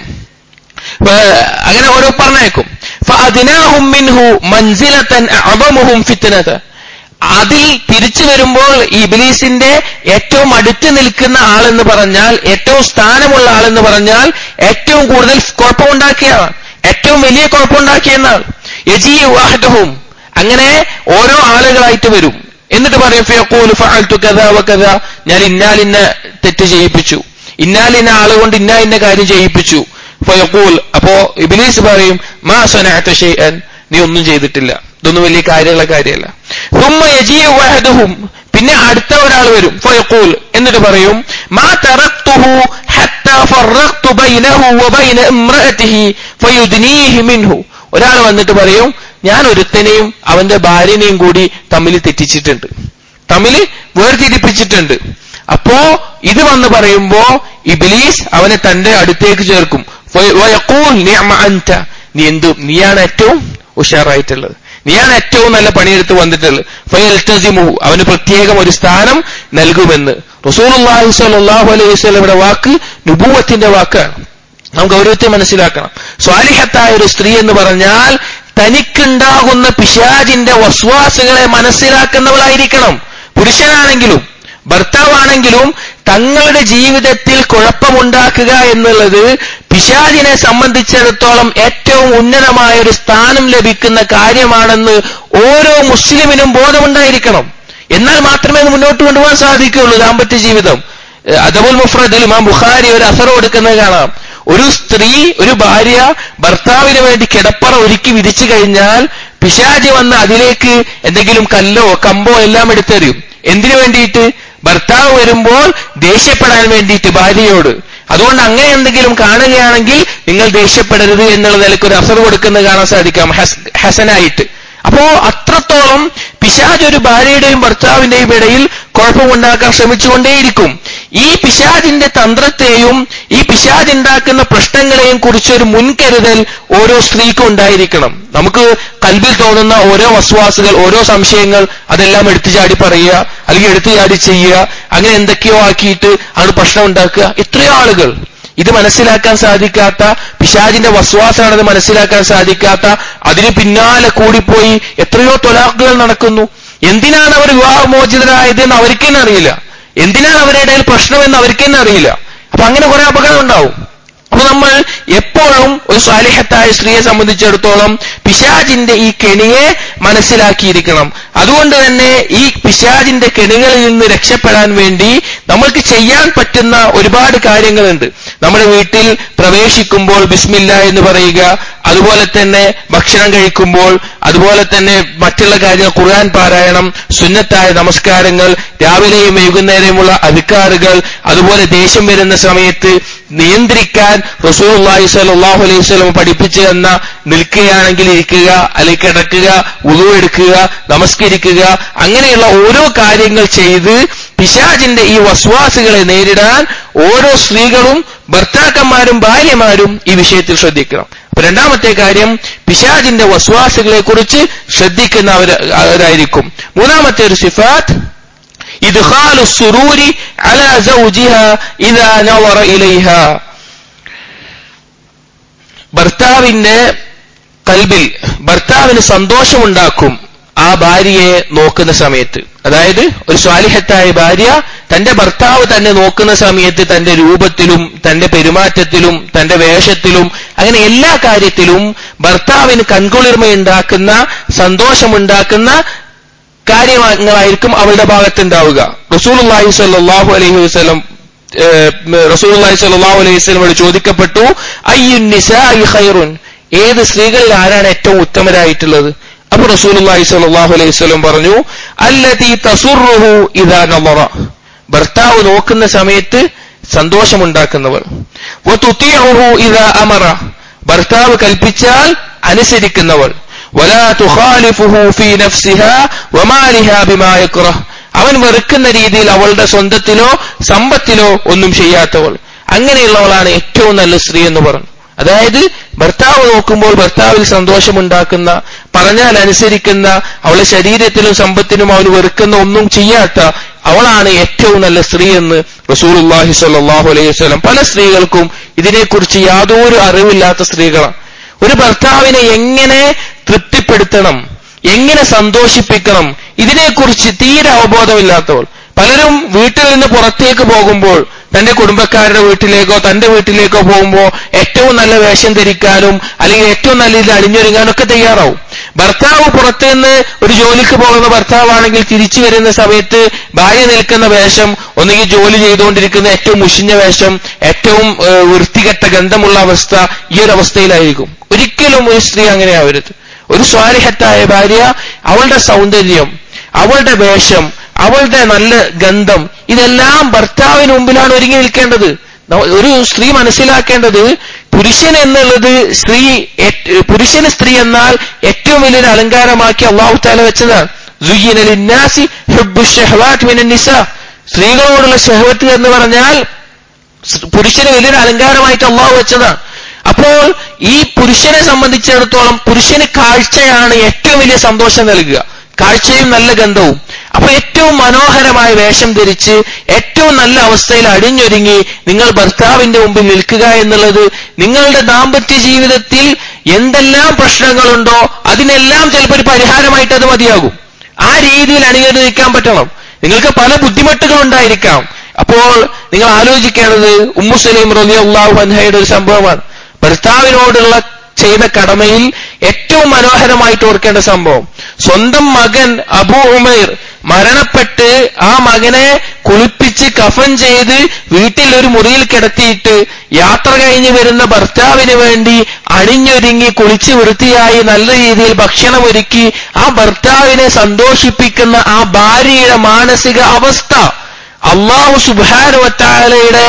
അങ്ങനെ ഓരോ പറഞ്ഞയക്കും فأدناهم منه منزلة أعظمهم فتنة അതിൽ തിരിച്ചു വരുമ്പോൾ ഈ ഇബ്ലീസിന്റെ ഏറ്റവും അടുത്ത് നിൽക്കുന്ന ആളെന്ന് പറഞ്ഞാൽ ഏറ്റവും സ്ഥാനമുള്ള ആളെന്ന് പറഞ്ഞാൽ ഏറ്റവും കൂടുതൽ കുഴപ്പമുണ്ടാക്കിയതാണ് ഏറ്റവും വലിയ കുഴപ്പമുണ്ടാക്കിയ ആൾ യജീ വാഹദഹും അങ്ങനെ ഓരോ ആളുകളായിട്ട് വരും എന്നിട്ട് പറയും ഫയഖൂലു ഫഅൽതു കദാ വകദാ ഞാൻ ഇന്നാലിന്ന തെറ്റ് ചെയ്യിപ്പിച്ചു ഇന്നാലിന്ന ആളുകൊണ്ട് ഇന്ന ഇന്ന കാര്യം ചെയ്യിപ്പിച്ചു ഫയഖൂൽ അപ്പോ ഇബ്ലീസ് പറയും മാ സനഅത ഷൈഅൻ നീ ഒന്നും ചെയ്തിട്ടില്ല ഇതൊന്നും വലിയ കാര്യമുള്ള കാര്യമല്ല ثم يجيء وحدهم പിന്നെ അടുത്ത ഒരാൾ വരും ഫയഖൂൽ എന്നിട്ട് പറയും മാ തറക്തുഹു ഹത്താ ഫറഖ്തു ബൈനഹു വബൈന ഇംറഅതിഹി ഫയുദ്നീഹി മിൻഹു ഒരാൾ വന്നിട്ട് പറയും ഞാൻ ഒരുത്തനെയും അവന്റെ ഭാര്യനെയും കൂടി തമ്മിൽ തെറ്റിച്ചിട്ടുണ്ട് തമ്മിൽ വേർതിരിപ്പിച്ചിട്ടുണ്ട് അപ്പോ ഇത് വന്ന് പറയുമ്പോ ഇബ്ലീസ് അവനെ തന്റെ അടുത്തേക്ക് ചേർക്കും വയഖൂൽ നിഅമ അൻത നീ എന്തു നീയാണ് ഏറ്റവും ഉഷാറായിട്ടുള്ളത് നീയാണ് ഏറ്റവും നല്ല പണിയെടുത്ത് വന്നിട്ടുള്ളത് ഫയൽതസിമുഹു അവന് പ്രത്യേകം ഒരു സ്ഥാനം നൽകുമെന്ന് റസൂലുള്ളാഹി സ്വല്ലല്ലാഹു അലൈഹി വസല്ലമയുടെ വാക്ക് നുബൂവത്തിന്റെ വാക്കാണ് നാം ഗൗരവത്തെ മനസ്സിലാക്കണം സ്വാലിഹത്തായ ഒരു സ്ത്രീ എന്ന് പറഞ്ഞാൽ തനിക്കുണ്ടാകുന്ന പിശാജിന്റെ വസ്വാസുകളെ മനസ്സിലാക്കുന്നവളായിരിക്കണം പുരുഷനാണെങ്കിലും ഭർത്താവാണെങ്കിലും തങ്ങളുടെ ജീവിതത്തിൽ കുഴപ്പമുണ്ടാക്കുക എന്നുള്ളത് പിശാചിനെ സംബന്ധിച്ചിടത്തോളം ഏറ്റവും ഉന്നതമായ ഒരു സ്ഥാനം ലഭിക്കുന്ന കാര്യമാണെന്ന് ഓരോ മുസ്ലിമിനും ബോധമുണ്ടായിരിക്കണം എന്നാൽ മാത്രമേ അത് മുന്നോട്ട് കൊണ്ടുപോകാൻ സാധിക്കുകയുള്ളൂ ദാമ്പത്യ ജീവിതം അദബുൽ മുഫ്രദിൽ ഇമാം ബുഖാരി ഒരു അസർ കൊടുക്കുന്നത് കാണാം ഒരു സ്ത്രീ ഒരു ഭാര്യ ഭർത്താവിന് വേണ്ടി കിടപ്പറ ഒരുക്കി വിരിച്ചു കഴിഞ്ഞാൽ പിശാജ് വന്ന് അതിലേക്ക് എന്തെങ്കിലും കല്ലോ കമ്പോ എല്ലാം എടുത്തെറിയും എന്തിനു വേണ്ടിയിട്ട് ഭർത്താവ് വരുമ്പോൾ ദേഷ്യപ്പെടാൻ വേണ്ടിയിട്ട് ഭാര്യയോട് അതുകൊണ്ട് അങ്ങനെ എന്തെങ്കിലും കാണുകയാണെങ്കിൽ നിങ്ങൾ ദേഷ്യപ്പെടരുത് എന്നുള്ള നിലയ്ക്ക് ഒരു അസർ കൊടുക്കുന്നത് കാണാൻ സാധിക്കാം ഹസനായിട്ട് അപ്പോ അത്രത്തോളം പിശാജ് ഒരു ഭാര്യയുടെയും ഭർത്താവിന്റെയും ഇടയിൽ കുഴപ്പമുണ്ടാക്കാൻ ശ്രമിച്ചുകൊണ്ടേയിരിക്കും ഈ പിശാജിന്റെ തന്ത്രത്തെയും ഈ പിശാജ് ഉണ്ടാക്കുന്ന പ്രശ്നങ്ങളെയും കുറിച്ചൊരു മുൻകരുതൽ ഓരോ സ്ത്രീക്കും ഉണ്ടായിരിക്കണം നമുക്ക് കൽബിൽ തോന്നുന്ന ഓരോ വസ്വാസുകൾ ഓരോ സംശയങ്ങൾ അതെല്ലാം എടുത്തു ചാടി പറയുക അല്ലെങ്കിൽ എടുത്തു ചാടി ചെയ്യുക അങ്ങനെ എന്തൊക്കെയോ ആക്കിയിട്ട് ആണ് പ്രശ്നം ഉണ്ടാക്കുക എത്രയോ ആളുകൾ ഇത് മനസ്സിലാക്കാൻ സാധിക്കാത്ത പിശാജിന്റെ വസ്വാസാണെന്ന് മനസ്സിലാക്കാൻ സാധിക്കാത്ത അതിന് പിന്നാലെ കൂടിപ്പോയി എത്രയോ തൊലാക്കുകൾ നടക്കുന്നു എന്തിനാണ് അവർ വിവാഹമോചിതരായത് എന്ന് അവർക്ക് തന്നെ അറിയില്ല എന്തിനാണ് അവരുടെ ഇടയിൽ പ്രശ്നമെന്ന് അവർക്ക് തന്നെ അറിയില്ല അപ്പൊ അങ്ങനെ കുറെ അപകടം ഉണ്ടാവും അപ്പൊ നമ്മൾ എപ്പോഴും ഒരു സ്വാലിഹത്തായ സ്ത്രീയെ സംബന്ധിച്ചിടത്തോളം പിശാജിന്റെ ഈ കെണിയെ മനസ്സിലാക്കിയിരിക്കണം അതുകൊണ്ട് തന്നെ ഈ പിശാജിന്റെ കെണികളിൽ നിന്ന് രക്ഷപ്പെടാൻ വേണ്ടി നമ്മൾക്ക് ചെയ്യാൻ പറ്റുന്ന ഒരുപാട് കാര്യങ്ങളുണ്ട് നമ്മുടെ വീട്ടിൽ പ്രവേശിക്കുമ്പോൾ ബിസ്മില്ല എന്ന് പറയുക അതുപോലെ തന്നെ ഭക്ഷണം കഴിക്കുമ്പോൾ അതുപോലെ തന്നെ മറ്റുള്ള കാര്യങ്ങൾ ഖുർആൻ പാരായണം സുന്നത്തായ നമസ്കാരങ്ങൾ രാവിലെയും വൈകുന്നേരമുള്ള അധികാറുകൾ അതുപോലെ ദേഷ്യം വരുന്ന സമയത്ത് നിയന്ത്രിക്കാൻ റസൂലുള്ളാഹി സ്വല്ലല്ലാഹു അലൈഹി വസല്ലം പഠിപ്പിച്ചു തന്ന നിൽക്കുകയാണെങ്കിൽ ഇരിക്കുക അല്ലെങ്കിൽ കിടക്കുക ഉളു എടുക്കുക നമസ്കരിക്കുക അങ്ങനെയുള്ള ഓരോ കാര്യങ്ങൾ ചെയ്ത് പിശാജിന്റെ ഈ വസ്വാസുകളെ നേരിടാൻ ഓരോ സ്ത്രീകളും ഭർത്താക്കന്മാരും ഭാര്യമാരും ഈ വിഷയത്തിൽ ശ്രദ്ധിക്കണം അപ്പൊ രണ്ടാമത്തെ കാര്യം പിശാജിന്റെ വസ്വാസുകളെ കുറിച്ച് ശ്രദ്ധിക്കുന്നവരായിരിക്കും മൂന്നാമത്തെ ഒരു സിഫാത്ത് إدخال السرور على زوجها إذا نظر إليها ഭർത്താവിന്റെ കൽബിൽ ഭർത്താവിന് സന്തോഷമുണ്ടാക്കും ആ ഭാര്യയെ നോക്കുന്ന സമയത്ത് അതായത് ഒരു സ്വാലിഹത്തായ ഭാര്യ തന്റെ ഭർത്താവ് തന്നെ നോക്കുന്ന സമയത്ത് തന്റെ രൂപത്തിലും തന്റെ പെരുമാറ്റത്തിലും തന്റെ വേഷത്തിലും അങ്ങനെ എല്ലാ കാര്യത്തിലും ഭർത്താവിന് കൺകുളിർമയുണ്ടാക്കുന്ന സന്തോഷമുണ്ടാക്കുന്ന കാര്യങ്ങളായിരിക്കും അവളുടെ ഭാഗത്തുണ്ടാവുക റസൂലുള്ളാഹി സ്വല്ലല്ലാഹു അലൈഹി വസല്ലം റസൂലുള്ളാഹി സ്വല്ലല്ലാഹു അലൈഹി വസല്ലമോട് ചോദിക്കപ്പെട്ടു അയ്യുൻ നിസാഇ ഖൈറുൻ ഏത് സ്ത്രീകളിൽ ആരാണ് ഏറ്റവും ഉത്തമരായിട്ടുള്ളത് അപ്പൊ റസൂലുള്ളാഹി സ്വല്ലല്ലാഹു അലൈഹി വസല്ലം പറഞ്ഞു അല്ലതി തസുറുഹു ഇദാ നളറ ഭർത്താവ് നോക്കുന്ന സമയത്ത് സന്തോഷമുണ്ടാക്കുന്നവർ വതുതിഉഹു ഇദാ അമറ ഭർത്താവ് കൽപ്പിച്ചാൽ അനുസരിക്കുന്നവൾ ولا تخالفه في نفسها ومالها بما يكره അവൻ വെറുക്കുന്ന രീതിയിൽ അവളുടെ സ്വന്തത്തിലോ സമ്പത്തിലോ ഒന്നും ചെയ്യാത്തവൾ അങ്ങനെയുള്ളവളാണ് ഏറ്റവും നല്ല സ്ത്രീ എന്ന് പറഞ്ഞു അതായത് ഭർത്താവ് നോക്കുമ്പോൾ ഭർത്താവിൽ സന്തോഷമുണ്ടാക്കുന്ന പറഞ്ഞാൽ അനുസരിക്കുന്ന അവളുടെ ശരീരത്തിലും സമ്പത്തിനും അവന് വെറുക്കുന്ന ഒന്നും ചെയ്യാത്ത അവളാണ് ഏറ്റവും നല്ല സ്ത്രീ എന്ന് റസൂലുള്ളാഹി സ്വല്ലല്ലാഹു അലൈഹി വസല്ലം പല സ്ത്രീകൾക്കും ഇതിനെക്കുറിച്ച് യാതൊരു അറിവില്ലാത്ത സ്ത്രീകളാണ് ഒരു ഭർത്താവിനെ എങ്ങനെ തൃപ്തിപ്പെടുത്തണം എങ്ങനെ സന്തോഷിപ്പിക്കണം ഇതിനെക്കുറിച്ച് തീരെ അവബോധമില്ലാത്തവൾ പലരും വീട്ടിൽ നിന്ന് പുറത്തേക്ക് പോകുമ്പോൾ തന്റെ കുടുംബക്കാരുടെ വീട്ടിലേക്കോ തന്റെ വീട്ടിലേക്കോ പോകുമ്പോൾ ഏറ്റവും നല്ല വേഷം ധരിക്കാനും അല്ലെങ്കിൽ ഏറ്റവും നല്ല രീതിയിൽ അണിഞ്ഞൊരുങ്ങാനും ഒക്കെ തയ്യാറാവും ഭർത്താവ് പുറത്തു നിന്ന് ഒരു ജോലിക്ക് പോകുന്ന ഭർത്താവാണെങ്കിൽ തിരിച്ചു വരുന്ന സമയത്ത് ഭാര്യ നിൽക്കുന്ന വേഷം ഒന്നുകിൽ ജോലി ചെയ്തുകൊണ്ടിരിക്കുന്ന ഏറ്റവും മുഷിഞ്ഞ വേഷം ഏറ്റവും ഏഹ്, വൃത്തികെട്ട ഗന്ധമുള്ള അവസ്ഥ ഈ ഒരു അവസ്ഥയിലായിരിക്കും ഒരിക്കലും ഒരു സ്ത്രീ അങ്ങനെ ആവരുത് ഒരു സ്വാരിഹത്തായ ഭാര്യ അവളുടെ സൗന്ദര്യം അവളുടെ വേഷം അവളുടെ നല്ല ഗന്ധം ഇതെല്ലാം ഭർത്താവിന് മുമ്പിലാണ് ഒരുങ്ങി നിൽക്കേണ്ടത് ന- ഒരു സ്ത്രീ മനസ്സിലാക്കേണ്ടത് പുരുഷൻ എന്നുള്ളത് സ്ത്രീ ഏറ്റ്- പുരുഷന് സ്ത്രീ എന്നാൽ ഏറ്റവും വലിയൊരു അലങ്കാരമാക്കി അള്ളാഹു താല വെച്ചതാണ് സുയ്യിന ലിന്നാസി ഹുബ്ബു ഷഹ്വാത്ത് മിനൻ നിസാ. സ്ത്രീകളോടുള്ള ഷഹവത്ത് എന്ന് പറഞ്ഞാൽ സ് പുരുഷന് വലിയൊരു അലങ്കാരമായിട്ട് അള്ളാഹു വെച്ചതാണ് അപ്പോൾ ഈ പുരുഷനെ സംബന്ധിച്ചിടത്തോളം പുരുഷന് കാഴ്ചയാണ് ഏറ്റവും വലിയ സന്തോഷം നൽകുക കാഴ്ചയും നല്ല ഗന്ധവും അപ്പൊ ഏറ്റവും മനോഹരമായ വേഷം ധരിച്ച് ഏറ്റവും നല്ല അവസ്ഥയിൽ അടിഞ്ഞൊരുങ്ങി നിങ്ങൾ ഭർത്താവിന്റെ മുമ്പിൽ നിൽക്കുക എന്നുള്ളത് നിങ്ങളുടെ ദാമ്പത്യ ജീവിതത്തിൽ എന്തെല്ലാം പ്രശ്നങ്ങളുണ്ടോ അതിനെല്ലാം ചിലപ്പോൾ ഒരു പരിഹാരമായിട്ട് അത് മതിയാകും ആ രീതിയിൽ അണിഞ്ഞൊരു നിൽക്കാൻ പറ്റണം നിങ്ങൾക്ക് പല ബുദ്ധിമുട്ടുകൾ ഉണ്ടായിരിക്കാം അപ്പോൾ നിങ്ങൾ ആലോചിക്കേണ്ടത് ഉമ്മുസലീം റളിയല്ലാഹു അൻഹയുടെ ഒരു സംഭവമാണ് ഭർത്താവിനോടുള്ള ചെയ്ത കടമയിൽ ഏറ്റവും മനോഹരമായിട്ട് ഓർക്കേണ്ട സംഭവം സ്വന്തം മകൻ അബൂ ഉമൈർ മരണപ്പെട്ട് ആ മകനെ കുളിപ്പിച്ച് കഫൻ ചെയ്ത് വീട്ടിൽ ഒരു മുറിയിൽ കിടത്തിയിട്ട് യാത്ര കഴിഞ്ഞ് വരുന്ന ഭർത്താവിന് വേണ്ടി അണിഞ്ഞൊരുങ്ങി കുളിച്ച് വൃത്തിയായി നല്ല രീതിയിൽ ഭക്ഷണം ഒരുക്കി ആ ഭർത്താവിനെ സന്തോഷിപ്പിക്കുന്ന ആ ഭാര്യയുടെ മാനസിക അവസ്ഥ അള്ളാഹു സുബാനുവത്താലയുടെ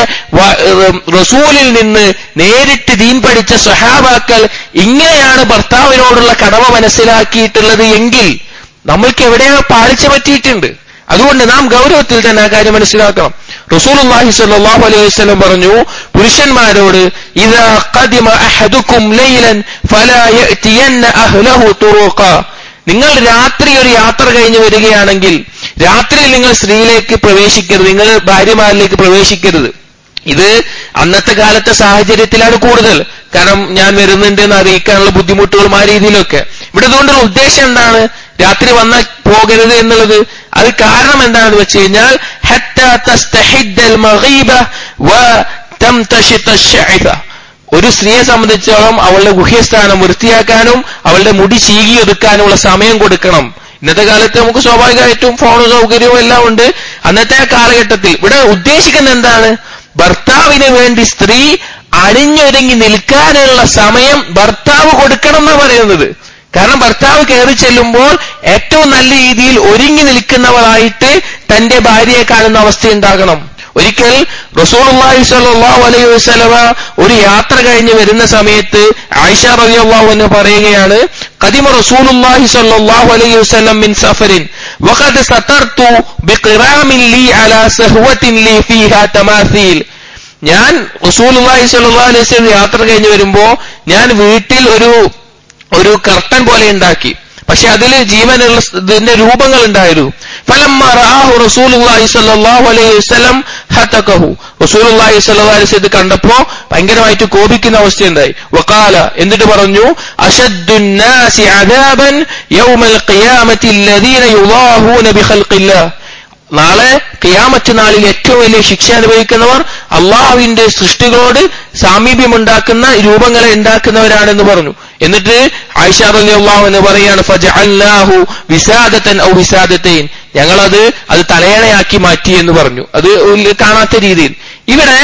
റസൂലിൽ നിന്ന് നേരിട്ട് ദീൻ പഠിച്ച സഹാബാക്കൾ ഇങ്ങനെയാണ് ഭർത്താവിനോടുള്ള കടമ മനസ്സിലാക്കിയിട്ടുള്ളത് എങ്കിൽ നമ്മൾക്ക് എവിടെയോ പാലിച്ചു പറ്റിയിട്ടുണ്ട് അതുകൊണ്ട് നാം ഗൗരവത്തിൽ തന്നെ ആ കാര്യം മനസ്സിലാക്കണം റസൂലുള്ളാഹി സ്വല്ലല്ലാഹു അലൈഹി വസല്ലം പറഞ്ഞു പുരുഷന്മാരോട് ഇദാ ഖദിമ അഹദുക്കും ലൈലൻ ഫലാ യഅതിയന്ന അഹ്ലഹു തുറുഖ നിങ്ങൾ രാത്രി ഒരു യാത്ര കഴിഞ്ഞ് വരികയാണെങ്കിൽ രാത്രിയിൽ നിങ്ങൾ സ്ത്രീയിലേക്ക് പ്രവേശിക്കരുത് നിങ്ങൾ ഭാര്യമാരിലേക്ക് പ്രവേശിക്കരുത് ഇത് അന്നത്തെ കാലത്തെ സാഹചര്യത്തിലാണ് കൂടുതൽ കാരണം ഞാൻ വരുന്നുണ്ട് എന്ന് അറിയിക്കാനുള്ള ബുദ്ധിമുട്ടുകളും ആ രീതിയിലൊക്കെ ഇവിടെ അതുകൊണ്ടുള്ള ഉദ്ദേശം എന്താണ് രാത്രി വന്നാൽ പോകരുത് എന്നുള്ളത് അത് കാരണം എന്താണെന്ന് വെച്ച് കഴിഞ്ഞാൽ ഹത്താ തസ്തഹിദ്ദൽ മഗീബ വ തംതശിത അശ്ശഇഫ ഒരു സ്ത്രീയെ സംബന്ധിച്ചോളം അവളുടെ ഗുഹ്യസ്ഥാനം വൃത്തിയാക്കാനും അവളുടെ മുടി ചീകി ഒതുക്കാനുമുള്ള സമയം കൊടുക്കണം ഇന്നത്തെ കാലത്ത് നമുക്ക് സ്വാഭാവികമായിട്ടും ഫോണും സൗകര്യവും എല്ലാം ഉണ്ട് അന്നത്തെ ആ കാലഘട്ടത്തിൽ ഇവിടെ ഉദ്ദേശിക്കുന്ന എന്താണ് ഭർത്താവിന് വേണ്ടി സ്ത്രീ അണിഞ്ഞൊരുങ്ങി നിൽക്കാനുള്ള സമയം ഭർത്താവ് കൊടുക്കണം എന്നാണ് പറയുന്നത് കാരണം ഭർത്താവ് കയറി ചെല്ലുമ്പോൾ ഏറ്റവും നല്ല രീതിയിൽ ഒരുങ്ങി നിൽക്കുന്നവളായിട്ട് തന്റെ ഭാര്യയെ കാണുന്ന അവസ്ഥയുണ്ടാകണം ഒരിക്കൽ റസൂലുള്ളാഹി സ്വല്ലല്ലാഹു അലൈഹി വസല്ലമ ഒരു യാത്ര കഴിഞ്ഞ് വരുന്ന സമയത്ത് ആയിഷ റളിയല്ലാഹു അൻഹ പറയുകയാണ് ഖദിമ റസൂലുള്ളാഹി സ്വല്ലല്ലാഹു അലൈഹി വസല്ലം മിൻ സഫറിൻ വഖദ് സതർതു ബിഖിറാമിൻ ലി അലാ സഹ്വത്തിൻ ലി ഫീഹാ തമാസീൽ ഞാൻ റസൂലുള്ളാഹി സ്വല്ലല്ലാഹു അലൈഹി വസല്ലം യാത്ര കഴിഞ്ഞ് വരുമ്പോ ഞാൻ വീട്ടിൽ ഒരു ഒരു കർട്ടൻ പോലെ ഉണ്ടാക്കി പക്ഷെ അതിൽ ജീവനുള്ള ഇതിന്റെ രൂപങ്ങൾ ഉണ്ടായിരുന്നു ഫലമ്മ റആഹു റസൂലുള്ളാഹി സ്വല്ലല്ലാഹു അലൈഹി വസല്ലം ഹതകഹു റസൂലുള്ളാഹി സ്വല്ലല്ലാഹു അലൈഹി വസല്ലം കണ്ടപ്പോ ഭയങ്കരമായിട്ട് കോപിക്കുന്ന അവസ്ഥയുണ്ടായി വഖാല എന്നിട്ട് പറഞ്ഞു അശദ്ദുൻ നാസി അദാബൻ യൗമൽ ഖിയാമത്തി الذين يضاهون بخلق الله നാളെ കിയാമറ്റ് നാളിൽ ഏറ്റവും വലിയ ശിക്ഷ അനുഭവിക്കുന്നവർ അള്ളാഹുവിന്റെ സൃഷ്ടികളോട് സാമീപ്യമുണ്ടാക്കുന്ന രൂപങ്ങളെ ഉണ്ടാക്കുന്നവരാണെന്ന് പറഞ്ഞു എന്നിട്ട് ആയിഷ റലി അള്ളാഹു എന്ന് പറയാണ് ഫജഅൽനാഹു വിസാദത്തൻ ഔ വിസാദത്തൈൻ ഞങ്ങളത് അത് തലയണയാക്കി മാറ്റി എന്ന് പറഞ്ഞു അത് കാണാത്ത രീതിയിൽ ഇവിടെ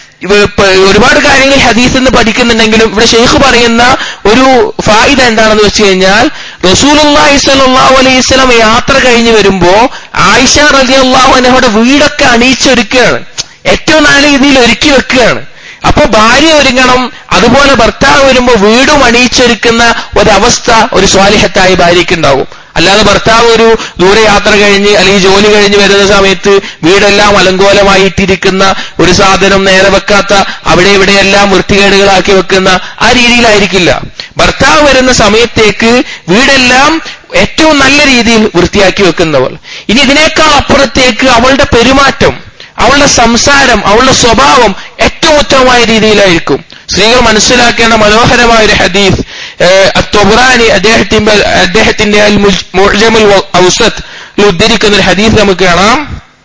ഒരുപാട് കാര്യങ്ങൾ ഹദീസ് എന്ന് പഠിക്കുന്നുണ്ടെങ്കിലും ഇവിടെ ഷെയ്ഖ് പറയുന്ന ഒരു ഫായിദ എന്താണെന്ന് വെച്ച് കഴിഞ്ഞാൽ റസൂലുള്ളാഹി സ്വല്ലല്ലാഹു അലൈഹി വസല്ലം യാത്ര കഴിഞ്ഞ് വരുമ്പോ ആയിഷ റളിയല്ലാഹു അൻഹയുടെ വീടൊക്കെ അണിയിച്ചൊരുക്കുകയാണ് ഏറ്റവും നല്ല രീതിയിൽ ഒരുക്കി വെക്കുകയാണ് അപ്പൊ ഭാര്യ ഒരുങ്ങണം അതുപോലെ ഭർത്താവ് വരുമ്പോ വീടും അണിയിച്ചൊരുക്കുന്ന ഒരവസ്ഥ ഒരു സ്വാലിഹത്തായ ഭാര്യയ്ക്ക് ഉണ്ടാവും അല്ലാതെ ഭർത്താവ് ഒരു ദൂരയാത്ര കഴിഞ്ഞ് അല്ലെങ്കിൽ ജോലി കഴിഞ്ഞ് വരുന്ന സമയത്ത് വീടെല്ലാം അലങ്കോലമായിട്ടിരിക്കുന്ന ഒരു സാധനം നേരെ വെക്കാത്ത അവിടെ ഇവിടെയെല്ലാം വൃത്തികേടുകളാക്കി വെക്കുന്ന ആ രീതിയിലായിരിക്കില്ല ഭർത്താവ് വരുന്ന സമയത്തേക്ക് വീടെല്ലാം ഏറ്റവും നല്ല രീതിയിൽ വൃത്തിയാക്കി വെക്കുന്നവൾ ഇനി ഇതിനേക്കാൾ അപ്പുറത്തേക്ക് അവളുടെ പെരുമാറ്റം അവളുടെ സംസാരം അവളുടെ സ്വഭാവം ഏറ്റവും ഉത്തമമായ രീതിയിലായിരിക്കും സ്ത്രീകൾ മനസ്സിലാക്കേണ്ട മനോഹരമായ ഒരു ഹദീഫ് തൊബ്രാനി അദ്ദേഹത്തിന്റെ അദ്ദേഹത്തിന്റെ അൽ മുഅ്ജമുൽ ഔസത്ത് ഉദ്ധരിക്കുന്ന ഒരു ഹദീഫ് നമുക്ക് കാണാം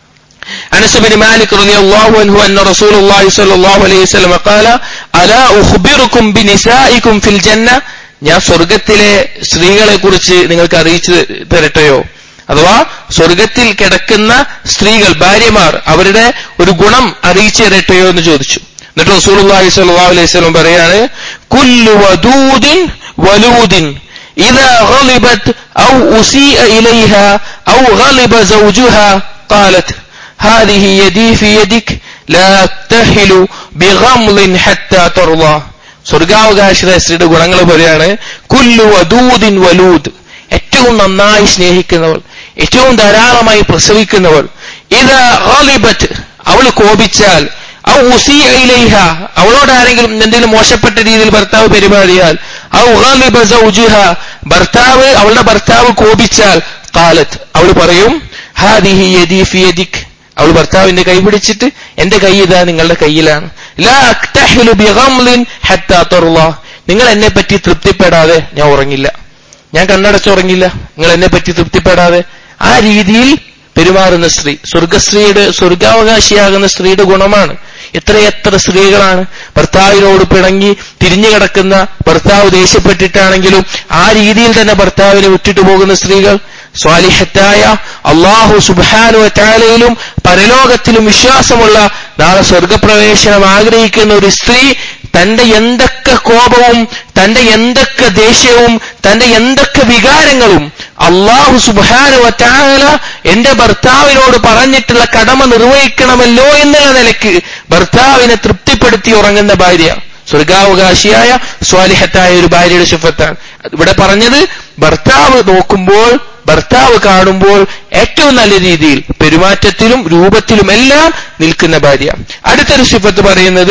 أنس بن مالك رضي الله عنه أن رسول الله صلى الله عليه وسلم قال ألا أخبركم بنسائكم في الجنة ഞാൻ സ്വർഗത്തിലെ സ്ത്രീകളെ കുറിച്ച് നിങ്ങൾക്ക് അറിയിച്ചു തരട്ടെയോ അഥവാ സ്വർഗത്തിൽ കിടക്കുന്ന സ്ത്രീകൾ ഭാര്യമാർ അവരുടെ ഒരു ഗുണം അറിയിച്ചു തരട്ടെയോ എന്ന് ചോദിച്ചു എന്നിട്ട് റസൂലുള്ളാഹി സ്വല്ലല്ലാഹു അലൈഹി വസല്ലം പറയാണ് കുല്ലു വദൂദിൻ വലൂദിൻ إذا غضبت أو أسيء إليها أو غضب زوجها قالت هذه يدي في يدك لا تهل بغمض حتى ترضى സ്വർഗാവകാശിത സ്ത്രീയുടെ ഗുണങ്ങൾ പറയാണ് കുല്ലു വദൂദിൻ വലൂദ് ഏറ്റവും നന്നായി സ്നേഹിക്കുന്നവൾ ഏറ്റവും ധാരാളമായി പ്രസവിക്കുന്നവൾ ഇത് ഗളിബത്ത് അവൾ കോപിച്ചാൽ ഔ ഉസിഇലൈഹ അവളോട് ആരെങ്കിലും എന്തെങ്കിലും മോശപ്പെട്ട രീതിയിൽ ഭർത്താവ് പെരുമാറിയാൽ ഔ ഗളിബ സൗജുഹ ഭർത്താവ് അവളുടെ ഭർത്താവ് കോപിച്ചാൽ കാലത്ത് അവൾ പറയും ഹാദിഹി യദി ഫി യദിക് അവൾ ഭർത്താവിന്റെ കൈ പിടിച്ചിട്ട് എന്റെ കൈ ഇതാ നിങ്ങളുടെ കയ്യിലാണ് ലാ അക്തഹിലു ബിഗംലിൻ ഹത്താ തർള നിങ്ങൾ എന്നെ പറ്റി തൃപ്തിപ്പെടാതെ ഞാൻ ഉറങ്ങില്ല ഞാൻ കണ്ണടച്ചുറങ്ങില്ല നിങ്ങൾ എന്നെ പറ്റി തൃപ്തിപ്പെടാതെ ആ രീതിയിൽ പെരുമാറുന്ന സ്ത്രീ സ്വർഗസ്ത്രീയുടെ സ്വർഗാവകാശിയാകുന്ന സ്ത്രീയുടെ ഗുണമാണ് എത്രയെത്ര സ്ത്രീകളാണ് ഭർത്താവിനോട് പിണങ്ങി തിരിഞ്ഞു കിടക്കുന്ന ഭർത്താവ് ദേഷ്യപ്പെട്ടിട്ടാണെങ്കിലും ആ രീതിയിൽ തന്നെ ഭർത്താവിനെ വിട്ടിട്ട് പോകുന്ന സ്ത്രീകൾ സ്വാലിഹത്തായ അള്ളാഹു സുബാനു താലയിലും പരലോകത്തിലും വിശ്വാസമുള്ള നാളെ സ്വർഗപ്രവേശനം ആഗ്രഹിക്കുന്ന ഒരു സ്ത്രീ തന്റെ എന്തൊക്കെ കോപവും തന്റെ എന്തൊക്കെ ദേഷ്യവും തന്റെ എന്തൊക്കെ വികാരങ്ങളും അള്ളാഹു സുബാനു വറ്റാല എന്റെ ഭർത്താവിനോട് പറഞ്ഞിട്ടുള്ള കടമ നിർവഹിക്കണമല്ലോ എന്നുള്ള നിലയ്ക്ക് ഭർത്താവിനെ തൃപ്തിപ്പെടുത്തി ഉറങ്ങുന്ന ഭാര്യ സ്വർഗാവകാശിയായ സ്വാലിഹത്തായ ഒരു ഭാര്യയുടെ ശുഫത്താണ് ഇവിടെ പറഞ്ഞത് ഭർത്താവ് നോക്കുമ്പോൾ ഭർത്താവ് കാണുമ്പോൾ ഏറ്റവും നല്ല രീതിയിൽ പെരുമാറ്റത്തിലും രൂപത്തിലും എല്ലാം നിൽക്കുന്ന ഭാര്യ അടുത്തൊരു സിഫത്ത് പറയുന്നത്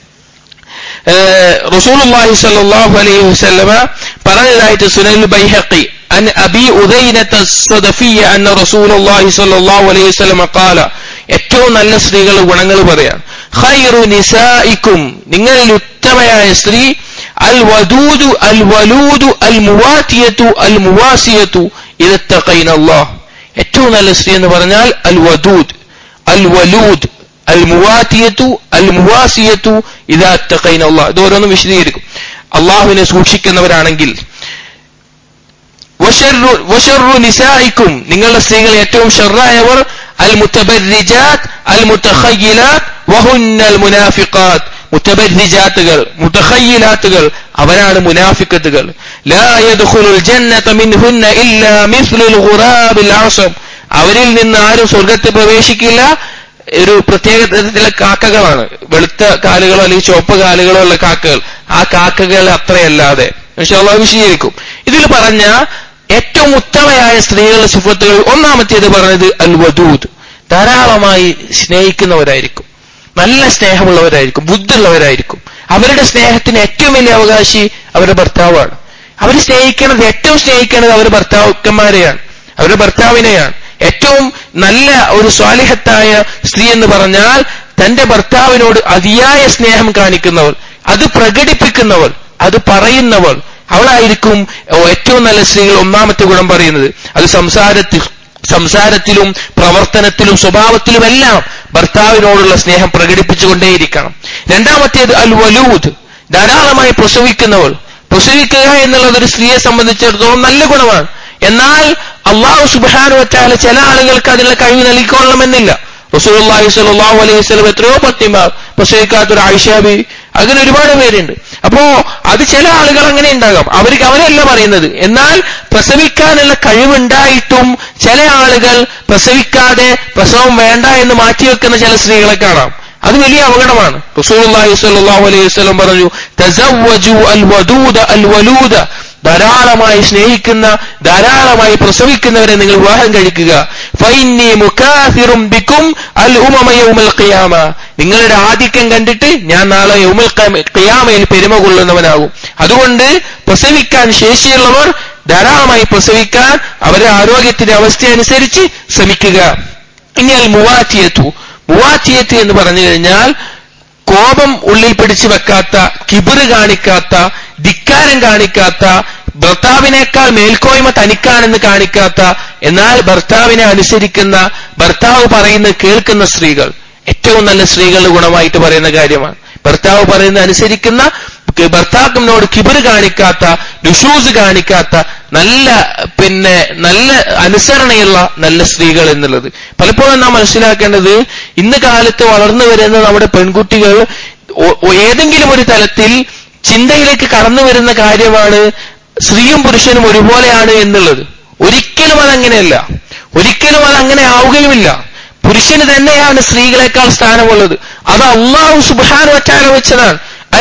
റസൂലുള്ളാഹി സ്വല്ലല്ലാഹു അലൈഹി വസല്ലമ പറഞ്ഞതായിട്ട് സുനൽ ബൈഹഖി عن أبي أذينة الصدفية أن رسول الله صلى الله عليه وسلم قال ഏറ്റവും നല്ല സ്ത്രീകൾ ഗുണങ്ങൾ പറയാം ഖൈറു നിസായിക്കും നിങ്ങളിൽ ഉത്തമയായ സ്ത്രീ അൽ വദൂദു അൽ വലൂദു അൽ മുവാത്തിയത്തു അൽ മുവാസിയത്തു ഇതത്തഖൈന അല്ലാഹ് ഏറ്റവും നല്ല സ്ത്രീ എന്ന് പറഞ്ഞാൽ അൽ വദൂദ് അൽ വലൂദ് അൽ മുവാത്തിയത്തു അൽ മുവാസിയത്തു ഇതത്തഖൈന അല്ലാഹ് ഇത് ഓരോന്നും വിശദീകരിക്കും അള്ളാഹുവിനെ സൂക്ഷിക്കുന്നവരാണെങ്കിൽ വഷറു നിസായിക്കും നിങ്ങളുടെ സ്ത്രീകൾ ഏറ്റവും ഷറായവർ അൽ മുത്തബരിജാത്ത് അൽ മുത്തഖയ്യിലാത്ത് വഹുന്നൽ മുനാഫിഖാത്ത് മുത്തബരിജാത്തുകൾ മുത്തഖയ്യിലാത്തുകൾ അവരാണ് മുനാഫിക്കത്തുകൾ ലാ യദ്ഖുലുൽ ജന്നത മിൻഹുന്ന ഇല്ലാ മിസ്ലുൽ ഖുറാബിൽ അസം അവരിൽ നിന്ന് ആരും സ്വർഗത്തിൽ പ്രവേശിക്കില്ല ഒരു പ്രത്യേക തരത്തിലെ കാക്കകളാണ് വെളുത്ത കാലുകളോ അല്ലെങ്കിൽ ചുവപ്പ് കാലുകളോ ഉള്ള കാക്കകൾ ആ കാക്കകൾ അത്രയല്ലാതെ വിശദീകരിക്കും ഇതിൽ പറഞ്ഞ ഏറ്റവും ഉത്തമയായ സ്ത്രീകളുടെ സുഫത്തുകൾ ഒന്നാമത്തേത് പറഞ്ഞത് അൽ വദൂദ് ധാരാളമായി സ്നേഹിക്കുന്നവരായിരിക്കും നല്ല സ്നേഹമുള്ളവരായിരിക്കും ബുദ്ധിയുള്ളവരായിരിക്കും അവരുടെ സ്നേഹത്തിന് ഏറ്റവും വലിയ അവകാശി അവരുടെ ഭർത്താവാണ് അവർ സ്നേഹിക്കുന്നത് ഏറ്റവും സ്നേഹിക്കുന്നത് അവരുടെ ഭർത്താക്കന്മാരെയാണ് അവരുടെ ഭർത്താവിനെയാണ് ഏറ്റവും നല്ല ഒരു സ്വാലിഹത്തായ സ്ത്രീ എന്ന് പറഞ്ഞാൽ തന്റെ ഭർത്താവിനോട് അതിയായ സ്നേഹം കാണിക്കുന്നവൾ അത് പ്രകടിപ്പിക്കുന്നവൾ അത് പറയുന്നവൾ അവളായിരിക്കും ഏറ്റവും നല്ല സ്ത്രീകൾ ഒന്നാമത്തെ ഗുണം പറയുന്നത് അത് സംസാരത്തിൽ സംസാരത്തിലും പ്രവർത്തനത്തിലും സ്വഭാവത്തിലുമെല്ലാം ഭർത്താവിനോടുള്ള സ്നേഹം പ്രകടിപ്പിച്ചുകൊണ്ടേയിരിക്കണം രണ്ടാമത്തേത് അൽ വലൂദ് ധാരാളമായി പ്രസവിക്കുന്നവൾ പ്രസവിക്കുക എന്നുള്ളത് ഒരു സ്ത്രീയെ സംബന്ധിച്ചിടത്തോളം നല്ല ഗുണമാണ് എന്നാൽ അള്ളാഹു സുബാനുവറ്റാല ചില ആളുകൾക്ക് അതിനുള്ള കഴിവ് നൽകിക്കൊള്ളണമെന്നില്ല റസൂലുള്ളാഹി സ്വല്ലല്ലാഹു അലൈഹി വസല്ലം എത്രയോ പത്നിമാർ പ്രസവിക്കാത്തൊരു ആയിഷാബി അങ്ങനെ ഒരുപാട് പേരുണ്ട് അപ്പോ അത് ചില ആളുകൾ അങ്ങനെ ഉണ്ടാകാം അവർക്ക് അവരല്ല പറയുന്നത് എന്നാൽ പ്രസവിക്കാനുള്ള കഴിവുണ്ടായിട്ടും ചില ആളുകൾ പ്രസവിക്കാതെ പ്രസവം വേണ്ട എന്ന് മാറ്റിവെക്കുന്ന ചില സ്ത്രീകളെ കാണാം അത് വലിയ അപകടമാണ് റസൂലുള്ളാഹി സ്വല്ലല്ലാഹു അലൈഹി വസല്ലം പറഞ്ഞു തസവ്വജു അൽ വദൂദ അൽ വലൂദ ധാരാളമായി സ്നേഹിക്കുന്ന ധാരാളമായി പ്രസവിക്കുന്നവരെ നിങ്ങൾ വിവാഹം കഴിക്കുക ഫൈന്നി മുകാഫിറും ബിക്കും അൽ ഉമമ യൗമൽ ഖിയാമ നിങ്ങളുടെ ആധിക്യം കണ്ടിട്ട് ഞാൻ നാളെ യൗമൽ ഖിയാമയിൽ പെരുമ കൊള്ളുന്നവനാകും അതുകൊണ്ട് പ്രസവിക്കാൻ ശേഷിയുള്ളവർ ധാരാളമായി പ്രസവിക്കാൻ അവരുടെ ആരോഗ്യത്തിന്റെ അവസ്ഥ അനുസരിച്ച് ശ്രമിക്കുക ഇനി അൽ മുവാറ്റിയത്തു മുവാറ്റിയത്ത് എന്ന് പറഞ്ഞു കഴിഞ്ഞാൽ കോപം ഉള്ളിൽ പിടിച്ചു വെക്കാത്ത കിബിറ് കാണിക്കാത്ത ധിക്കാരം കാണിക്കാത്ത ഭർത്താവിനേക്കാൾ മേൽക്കോയ്മ തനിക്കാണെന്ന് കാണിക്കാത്ത എന്നാൽ ഭർത്താവിനെ അനുസരിക്കുന്ന ഭർത്താവ് പറയുന്നത് കേൾക്കുന്ന സ്ത്രീകൾ ഏറ്റവും നല്ല സ്ത്രീകളുടെ ഗുണമായിട്ട് പറയുന്ന കാര്യമാണ് ഭർത്താവ് പറയുന്നത് അനുസരിക്കുന്ന ഭർത്താവിനോട് കിബിറ് കാണിക്കാത്ത നുഷൂസ് കാണിക്കാത്ത നല്ല പിന്നെ നല്ല അനുസരണയുള്ള നല്ല സ്ത്രീകൾ എന്നുള്ളത് പലപ്പോഴും നാം മനസ്സിലാക്കേണ്ടത് ഇന്ന് കാലത്ത് വളർന്നു വരുന്ന നമ്മുടെ പെൺകുട്ടികൾ ഏതെങ്കിലും ഒരു തലത്തിൽ ചിന്തയിലേക്ക് കടന്നു വരുന്ന കാര്യമാണ് സ്ത്രീയും പുരുഷനും ഒരുപോലെയാണ് എന്നുള്ളത് ഒരിക്കലും അതങ്ങനെയല്ല ഒരിക്കലും അത് അങ്ങനെ ആവുകയുമില്ല പുരുഷന് തന്നെയാണ് സ്ത്രീകളെക്കാൾ സ്ഥാനമുള്ളത് അത് അള്ളാഹു സുബാന വച്ചാല വെച്ചതാണ്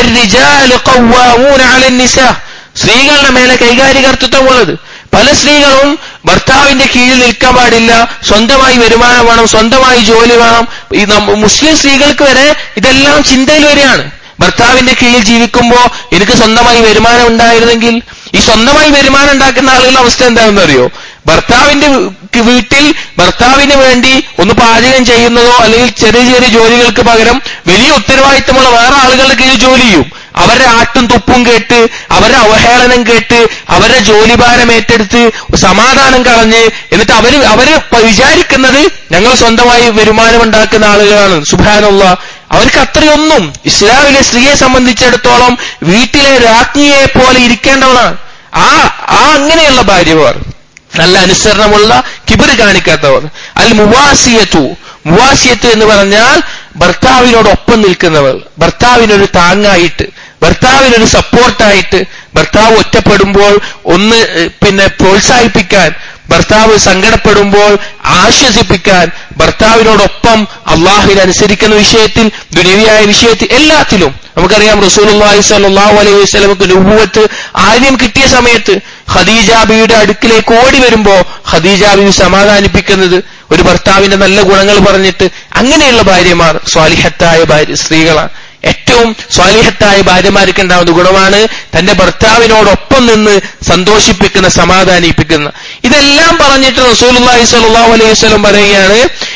സ്ത്രീകളുടെ മേലെ കൈകാര്യകർത്തൃത്വമുള്ളത് പല സ്ത്രീകളും ഭർത്താവിന്റെ കീഴിൽ നിൽക്കാൻ പാടില്ല സ്വന്തമായി വരുമാനം വേണം സ്വന്തമായി ജോലി വേണം ഈ മുസ്ലിം സ്ത്രീകൾക്ക് വരെ ഇതെല്ലാം ചിന്തയിൽ വരികയാണ് ഭർത്താവിന്റെ കീഴിൽ ജീവിക്കുമ്പോൾ എനിക്ക് സ്വന്തമായി വരുമാനം ഉണ്ടായിരുന്നെങ്കിൽ ഈ സ്വന്തമായി വരുമാനം ഉണ്ടാക്കുന്ന ആളുകളുടെ അവസ്ഥ എന്താണെന്ന് അറിയോ ഭർത്താവിന്റെ വീട്ടിൽ ഭർത്താവിന് വേണ്ടി ഒന്ന് പാചകം ചെയ്യുന്നതോ അല്ലെങ്കിൽ ചെറിയ ചെറിയ ജോലികൾക്ക് പകരം വലിയ ഉത്തരവാദിത്തമുള്ള വേറെ ആളുകളുടെ കീഴിൽ ജോലി ചെയ്യും അവരുടെ ആട്ടും തുപ്പും കേട്ട് അവരുടെ അവഹേളനം കേട്ട് അവരുടെ ജോലിഭാരം ഏറ്റെടുത്ത് സമാധാനം കളഞ്ഞ് എന്നിട്ട് അവര് അവര് വിചാരിക്കുന്നത് ഞങ്ങൾ സ്വന്തമായി വരുമാനം ഉണ്ടാക്കുന്ന ആളുകളാണ് സുഭാനുള്ള അവർക്ക് അത്രയൊന്നും ഇസ്ലാമിലെ സ്ത്രീയെ സംബന്ധിച്ചിടത്തോളം വീട്ടിലെ രാജ്ഞിയെ പോലെ ഇരിക്കേണ്ടവളാണ് ആ ആ അങ്ങനെയുള്ള ഭാര്യമാർ നല്ല അനുസരണമുള്ള കിബിറ് കാണിക്കാത്തവർ അൽ മുവാസിയത്തു മുവാസിയത്ത് എന്ന് പറഞ്ഞാൽ ഭർത്താവിനോടൊപ്പം നിൽക്കുന്നവർ ഭർത്താവിനൊരു താങ്ങായിട്ട് ഭർത്താവിനൊരു സപ്പോർട്ടായിട്ട് ഭർത്താവ് ഒറ്റപ്പെടുമ്പോൾ ഒന്ന് പിന്നെ പ്രോത്സാഹിപ്പിക്കാൻ ഭർത്താവ് സങ്കടപ്പെടുമ്പോൾ ആശ്വസിപ്പിക്കാൻ ഭർത്താവിനോടൊപ്പം അള്ളാഹുവിനെ അനുസരിക്കുന്ന വിഷയത്തിൽ ദുനിവിയായ വിഷയത്തിൽ എല്ലാത്തിലും നമുക്കറിയാം റസൂലുള്ളാഹി സ്വല്ലല്ലാഹു അലൈഹി വസല്ലമക്ക് നുബുവത്ത് ആദ്യം കിട്ടിയ സമയത്ത് ഖദീജാബിയുടെ അടുക്കിലേക്ക് ഓടി വരുമ്പോ ഖദീജാബി സമാധാനിപ്പിക്കുന്നത് ഒരു ഭർത്താവിന്റെ നല്ല ഗുണങ്ങൾ പറഞ്ഞിട്ട് അങ്ങനെയുള്ള ഭാര്യമാർ സ്വാലിഹത്തായ ഭാര്യ സ്ത്രീകളാണ് ഏറ്റവും സ്വാലിഹത്തായ ഭാര്യമാർക്ക് ഉണ്ടാവുന്ന ഗുണമാണ് തന്റെ ഭർത്താവിനോടൊപ്പം നിന്ന് സന്തോഷിപ്പിക്കുന്ന സമാധാനിപ്പിക്കുന്ന ഇതെല്ലാം പറഞ്ഞിട്ട് റസൂലുള്ളാഹി സ്വല്ലല്ലാഹു അലൈഹി വസല്ലം പറയുകയാണ്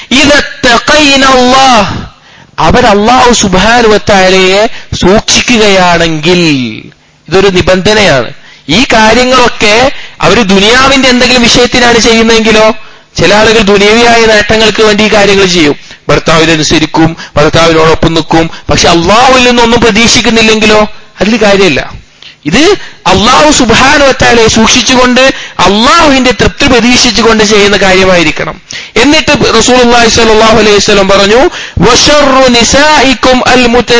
ഇതത്തഖൈനല്ലാഹ് അവർ അള്ളാഹു സുബാനുവത്തായാലയെ സൂക്ഷിക്കുകയാണെങ്കിൽ ഇതൊരു നിബന്ധനയാണ് ഈ കാര്യങ്ങളൊക്കെ അവർ ദുനിയാവിന്റെ എന്തെങ്കിലും വിഷയത്തിനാണ് ചെയ്യുന്നതെങ്കിലോ ചില ആളുകൾ ദുനിയവിയായ നേട്ടങ്ങൾക്ക് വേണ്ടി ഈ കാര്യങ്ങൾ ചെയ്യും ഭർത്താവിനനുസരിക്കും ഭർത്താവിനോടൊപ്പം നിൽക്കും പക്ഷെ അള്ളാഹുവിൽ നിന്നൊന്നും പ്രതീക്ഷിക്കുന്നില്ലെങ്കിലോ അതിൽ കാര്യമില്ല ഇത് അള്ളാഹു സുബാനുവത്താലെ സൂക്ഷിച്ചുകൊണ്ട് അള്ളാഹുവിന്റെ തൃപ്തി പ്രതീക്ഷിച്ചുകൊണ്ട് ചെയ്യുന്ന കാര്യമായിരിക്കണം എന്നിട്ട് റസൂൽ സ്വല്ലല്ലാഹു അലൈഹി വസല്ലം പറഞ്ഞു വശറു നിസായിക്കും അൽ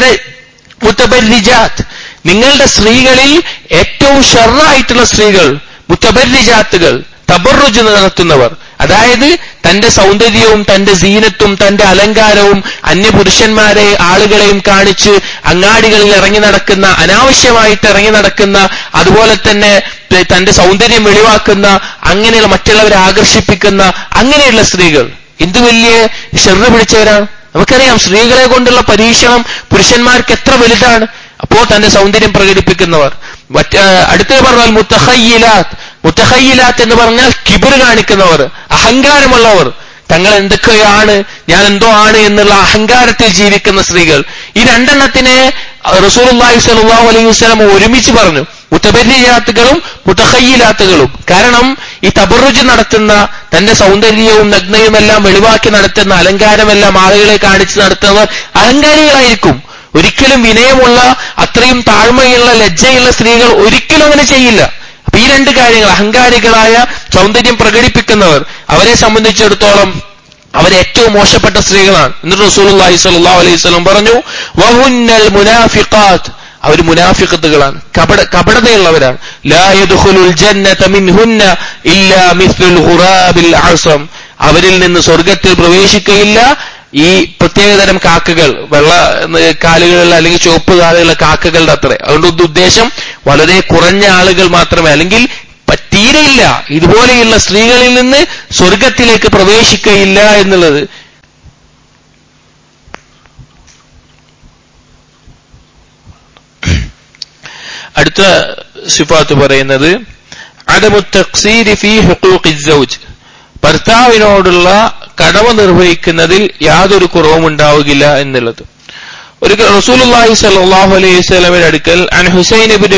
മുത്തബരിജാത്ത് നിങ്ങളുടെ സ്ത്രീകളിൽ ഏറ്റവും ഷെറായിട്ടുള്ള സ്ത്രീകൾ മുത്തബരിജാത്തുകൾ തബറുജ് നടത്തുന്നവർ അതായത് തന്റെ സൗന്ദര്യവും തന്റെ സീനത്തും തന്റെ അലങ്കാരവും അന്യപുരുഷന്മാരെ ആളുകളെയും കാണിച്ച് അങ്ങാടികളിൽ ഇറങ്ങി നടക്കുന്ന അനാവശ്യമായിട്ട് ഇറങ്ങി നടക്കുന്ന അതുപോലെ തന്നെ തന്റെ സൗന്ദര്യം വെളിവാക്കുന്ന അങ്ങനെയുള്ള മറ്റുള്ളവരെ ആകർഷിപ്പിക്കുന്ന അങ്ങനെയുള്ള സ്ത്രീകൾ എന്ത് വലിയ ഷെറ് പിടിച്ചവരാണ് നമുക്കറിയാം സ്ത്രീകളെ കൊണ്ടുള്ള പരീക്ഷണം പുരുഷന്മാർക്ക് എത്ര വലുതാണ് അപ്പോ തന്റെ സൗന്ദര്യം പ്രകടിപ്പിക്കുന്നവർ മറ്റ് അടുത്തത് പറഞ്ഞാൽ മുത്തഹയ്യിലാത്ത് മുത്തഹയ്യിലാത്ത് എന്ന് പറഞ്ഞാൽ കിബിർ കാണിക്കുന്നവർ അഹങ്കാരമുള്ളവർ തങ്ങൾ എന്തൊക്കെയാണ് ഞാൻ എന്തോ ആണ് എന്നുള്ള അഹങ്കാരത്തിൽ ജീവിക്കുന്ന സ്ത്രീകൾ ഈ രണ്ടെണ്ണത്തിനെ റസൂലുള്ളാഹി സ്വല്ലല്ലാഹു അലൈഹി വസല്ലം ഒരുമിച്ച് പറഞ്ഞു മുത്തബരിയാത്തുകളും മുത്തഹയ്യിലാത്തുകളും കാരണം ഈ തബറുജ് നടത്തുന്ന തന്റെ സൗന്ദര്യവും നഗ്നയുമെല്ലാം വെളിവാക്കി നടത്തുന്ന അലങ്കാരമെല്ലാം ആളുകളെ കാണിച്ച് നടത്തുന്നവർ അഹങ്കാരികളായിരിക്കും ഒരിക്കലും വിനയമുള്ള അത്രയും താഴ്മയുള്ള ലജ്ജയുള്ള സ്ത്രീകൾ ഒരിക്കലും അങ്ങനെ ചെയ്യില്ല അപ്പൊ ഈ രണ്ട് കാര്യങ്ങൾ അഹങ്കാരികളായ സൗന്ദര്യം പ്രകടിപ്പിക്കുന്നവർ അവരെ സംബന്ധിച്ചിടത്തോളം അവർ ഏറ്റവും മോശപ്പെട്ട സ്ത്രീകളാണ് എന്നിട്ട് റസൂലുള്ളാഹി സ്വല്ലല്ലാഹു അലൈഹി വസല്ലം പറഞ്ഞു വഹുന്നൽ മുനാഫിഖാത്ത് അവർ മുനാഫിഖത്തുകളാണ് കപട കപടതയുള്ളവരാണ് ലാ യദ്ഖുലുൽ ജന്നത മിൻഹുന്ന ഇല്ലാ മിസ്ലുൽ ഖുറാബിൽ അസം അവരിൽ നിന്ന് സ്വർഗത്തിൽ പ്രവേശിക്കുകയില്ല ഈ പ്രത്യേകതരം കാക്കകൾ വെള്ള കാലുകളുള്ള അല്ലെങ്കിൽ ചുവപ്പ് കാലുകളുള്ള കാക്കകളുടെ അത്ര അതുകൊണ്ട് ഉദ്ദേശം വളരെ കുറഞ്ഞ ആളുകൾ മാത്രമേ അല്ലെങ്കിൽ തീരെയില്ല ഇതുപോലെയുള്ള സ്ത്രീകളിൽ നിന്ന് സ്വർഗത്തിലേക്ക് പ്രവേശിക്കയില്ല എന്നുള്ളത് അടുത്ത സിഫാത്ത് പറയുന്നത് അദമു തഖ്സീരി ഫീ ഹുഖൂഖി സൗജ് ഭർത്താവിനോടുള്ള കടമ നിർവഹിക്കുന്നതിൽ യാതൊരു കുറവും ഉണ്ടാവുകയില്ല എന്നുള്ളത് ഒരു റസൂലുള്ളാഹി സ്വല്ലല്ലാഹു അലൈഹി വസല്ലമയുടെ അടുക്കൽ അൻ ഹുസൈൻ ഇബ്നു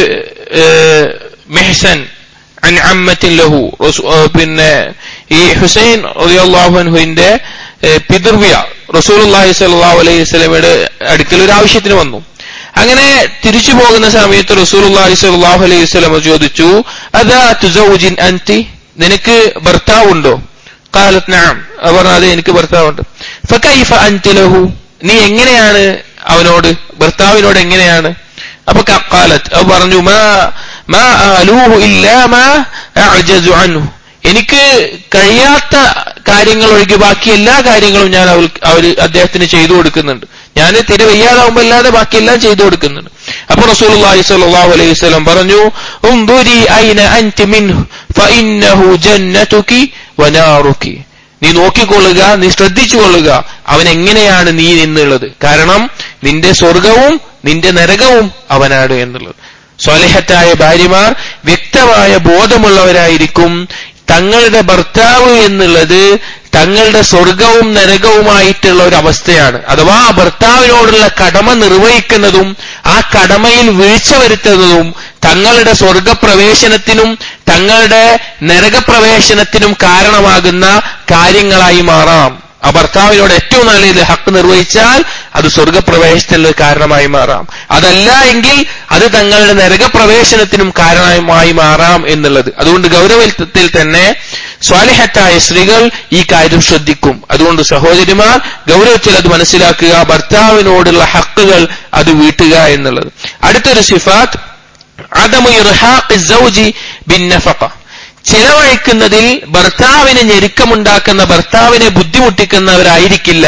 മെഹ്സൻ അൻ അമ്മത്തിൻ ലഹു പിന്നെ ഈ ഹുസൈൻ റളിയല്ലാഹു അൻഹുവിന്റെ പിതൃവ്യ റസൂലുള്ളാഹി സ്വല്ലല്ലാഹു അലൈഹി വസല്ലമയുടെ അടുക്കൽ ഒരു ആവശ്യത്തിന് വന്നു അങ്ങനെ തിരിച്ചു പോകുന്ന സമയത്ത് റസൂലുള്ളാഹി സ്വല്ലല്ലാഹു അലൈഹി വസല്ലം ചോദിച്ചു അതാ തുസൗജിൻ അൻതി നിനക്ക് ഭർത്താവുണ്ടോ കാലത്ത് നഅം അവർ അതെ എനിക്ക് ഭർത്താവുണ്ട് ഫകൈഫ അൻതി ലഹു നീ എങ്ങനെയാണ് അവനോട് ഭർത്താവിനോട് എങ്ങനെയാണ് അപ്പൊ കാലത്ത് അവ പറഞ്ഞു മാ മാ ആലൂഹു ഇല്ലാ മാ അഅജസു അൻഹു എനിക്ക് കഴിയാത്ത കാര്യങ്ങൾ ഒഴികെ ബാക്കി എല്ലാ കാര്യങ്ങളും ഞാൻ അവൾ അവർ അദ്ദേഹത്തിന് ചെയ്തു കൊടുക്കുന്നുണ്ട് ഞാൻ തിരെ വയ്യാതാവുമ്പോൾ അല്ലാതെ ബാക്കിയെല്ലാം ചെയ്തു കൊടുക്കുന്നുണ്ട് അപ്പൊ റസൂലുള്ളാഹി സ്വല്ലല്ലാഹു അലൈഹി വസല്ലം പറഞ്ഞു ഉംദുരി ഐന അൻതി മിൻഹു ഫഇന്നഹു ജന്നതുകി വനാറുകി നീ നോക്കിക്കൊള്ളുക നീ ശ്രദ്ധിച്ചുകൊള്ളുക അവൻ എങ്ങനെയാണ് നീ എന്നുള്ളത് കാരണം നിന്റെ സ്വർഗവും നിന്റെ നരകവും അവനാണ് എന്നുള്ളത് സ്വലഹത്തായ ഭാര്യമാർ വ്യക്തമായ ബോധമുള്ളവരായിരിക്കും തങ്ങളുടെ ഭർത്താവ് എന്നുള്ളത് തങ്ങളുടെ സ്വർഗവും നരകവുമായിട്ടുള്ള ഒരു അവസ്ഥയാണ് അഥവാ ഭർത്താവിനോടുള്ള കടമ നിർവഹിക്കുന്നതും ആ കടമയിൽ വീഴ്ച വരുത്തുന്നതും തങ്ങളുടെ സ്വർഗപ്രവേശനത്തിനും തങ്ങളുടെ നരകപ്രവേശനത്തിനും കാരണമാകുന്ന കാര്യങ്ങളായി മാറാം ആ ഭർത്താവിനോട് ഏറ്റവും നല്ല രീതിയിൽ ഹക്ക് നിർവഹിച്ചാൽ അത് സ്വർഗപ്രവേശനത്തിന് കാരണമായി മാറാം അതല്ല എങ്കിൽ അത് തങ്ങളുടെ നരകപ്രവേശനത്തിനും കാരണമായി മാറാം എന്നുള്ളത് അതുകൊണ്ട് ഗൗരവത്തിൽ തന്നെ സ്വാലിഹത്തായ സ്ത്രീകൾ ഈ കാര്യം ശ്രദ്ധിക്കും അതുകൊണ്ട് സഹോദരിമാർ ഗൗരവത്തിൽ അത് മനസ്സിലാക്കുക ഭർത്താവിനോടുള്ള ഹക്കുകൾ അത് വീട്ടുക എന്നുള്ളത് അടുത്തൊരു സിഫാത്ത് അദമു ഇർഹാഖ് സൗജി ബിൻ നഫഖ ചിലവഴിക്കുന്നതിൽ ഭർത്താവിന് ഞെരുക്കമുണ്ടാക്കുന്ന ഭർത്താവിനെ ബുദ്ധിമുട്ടിക്കുന്നവരായിരിക്കില്ല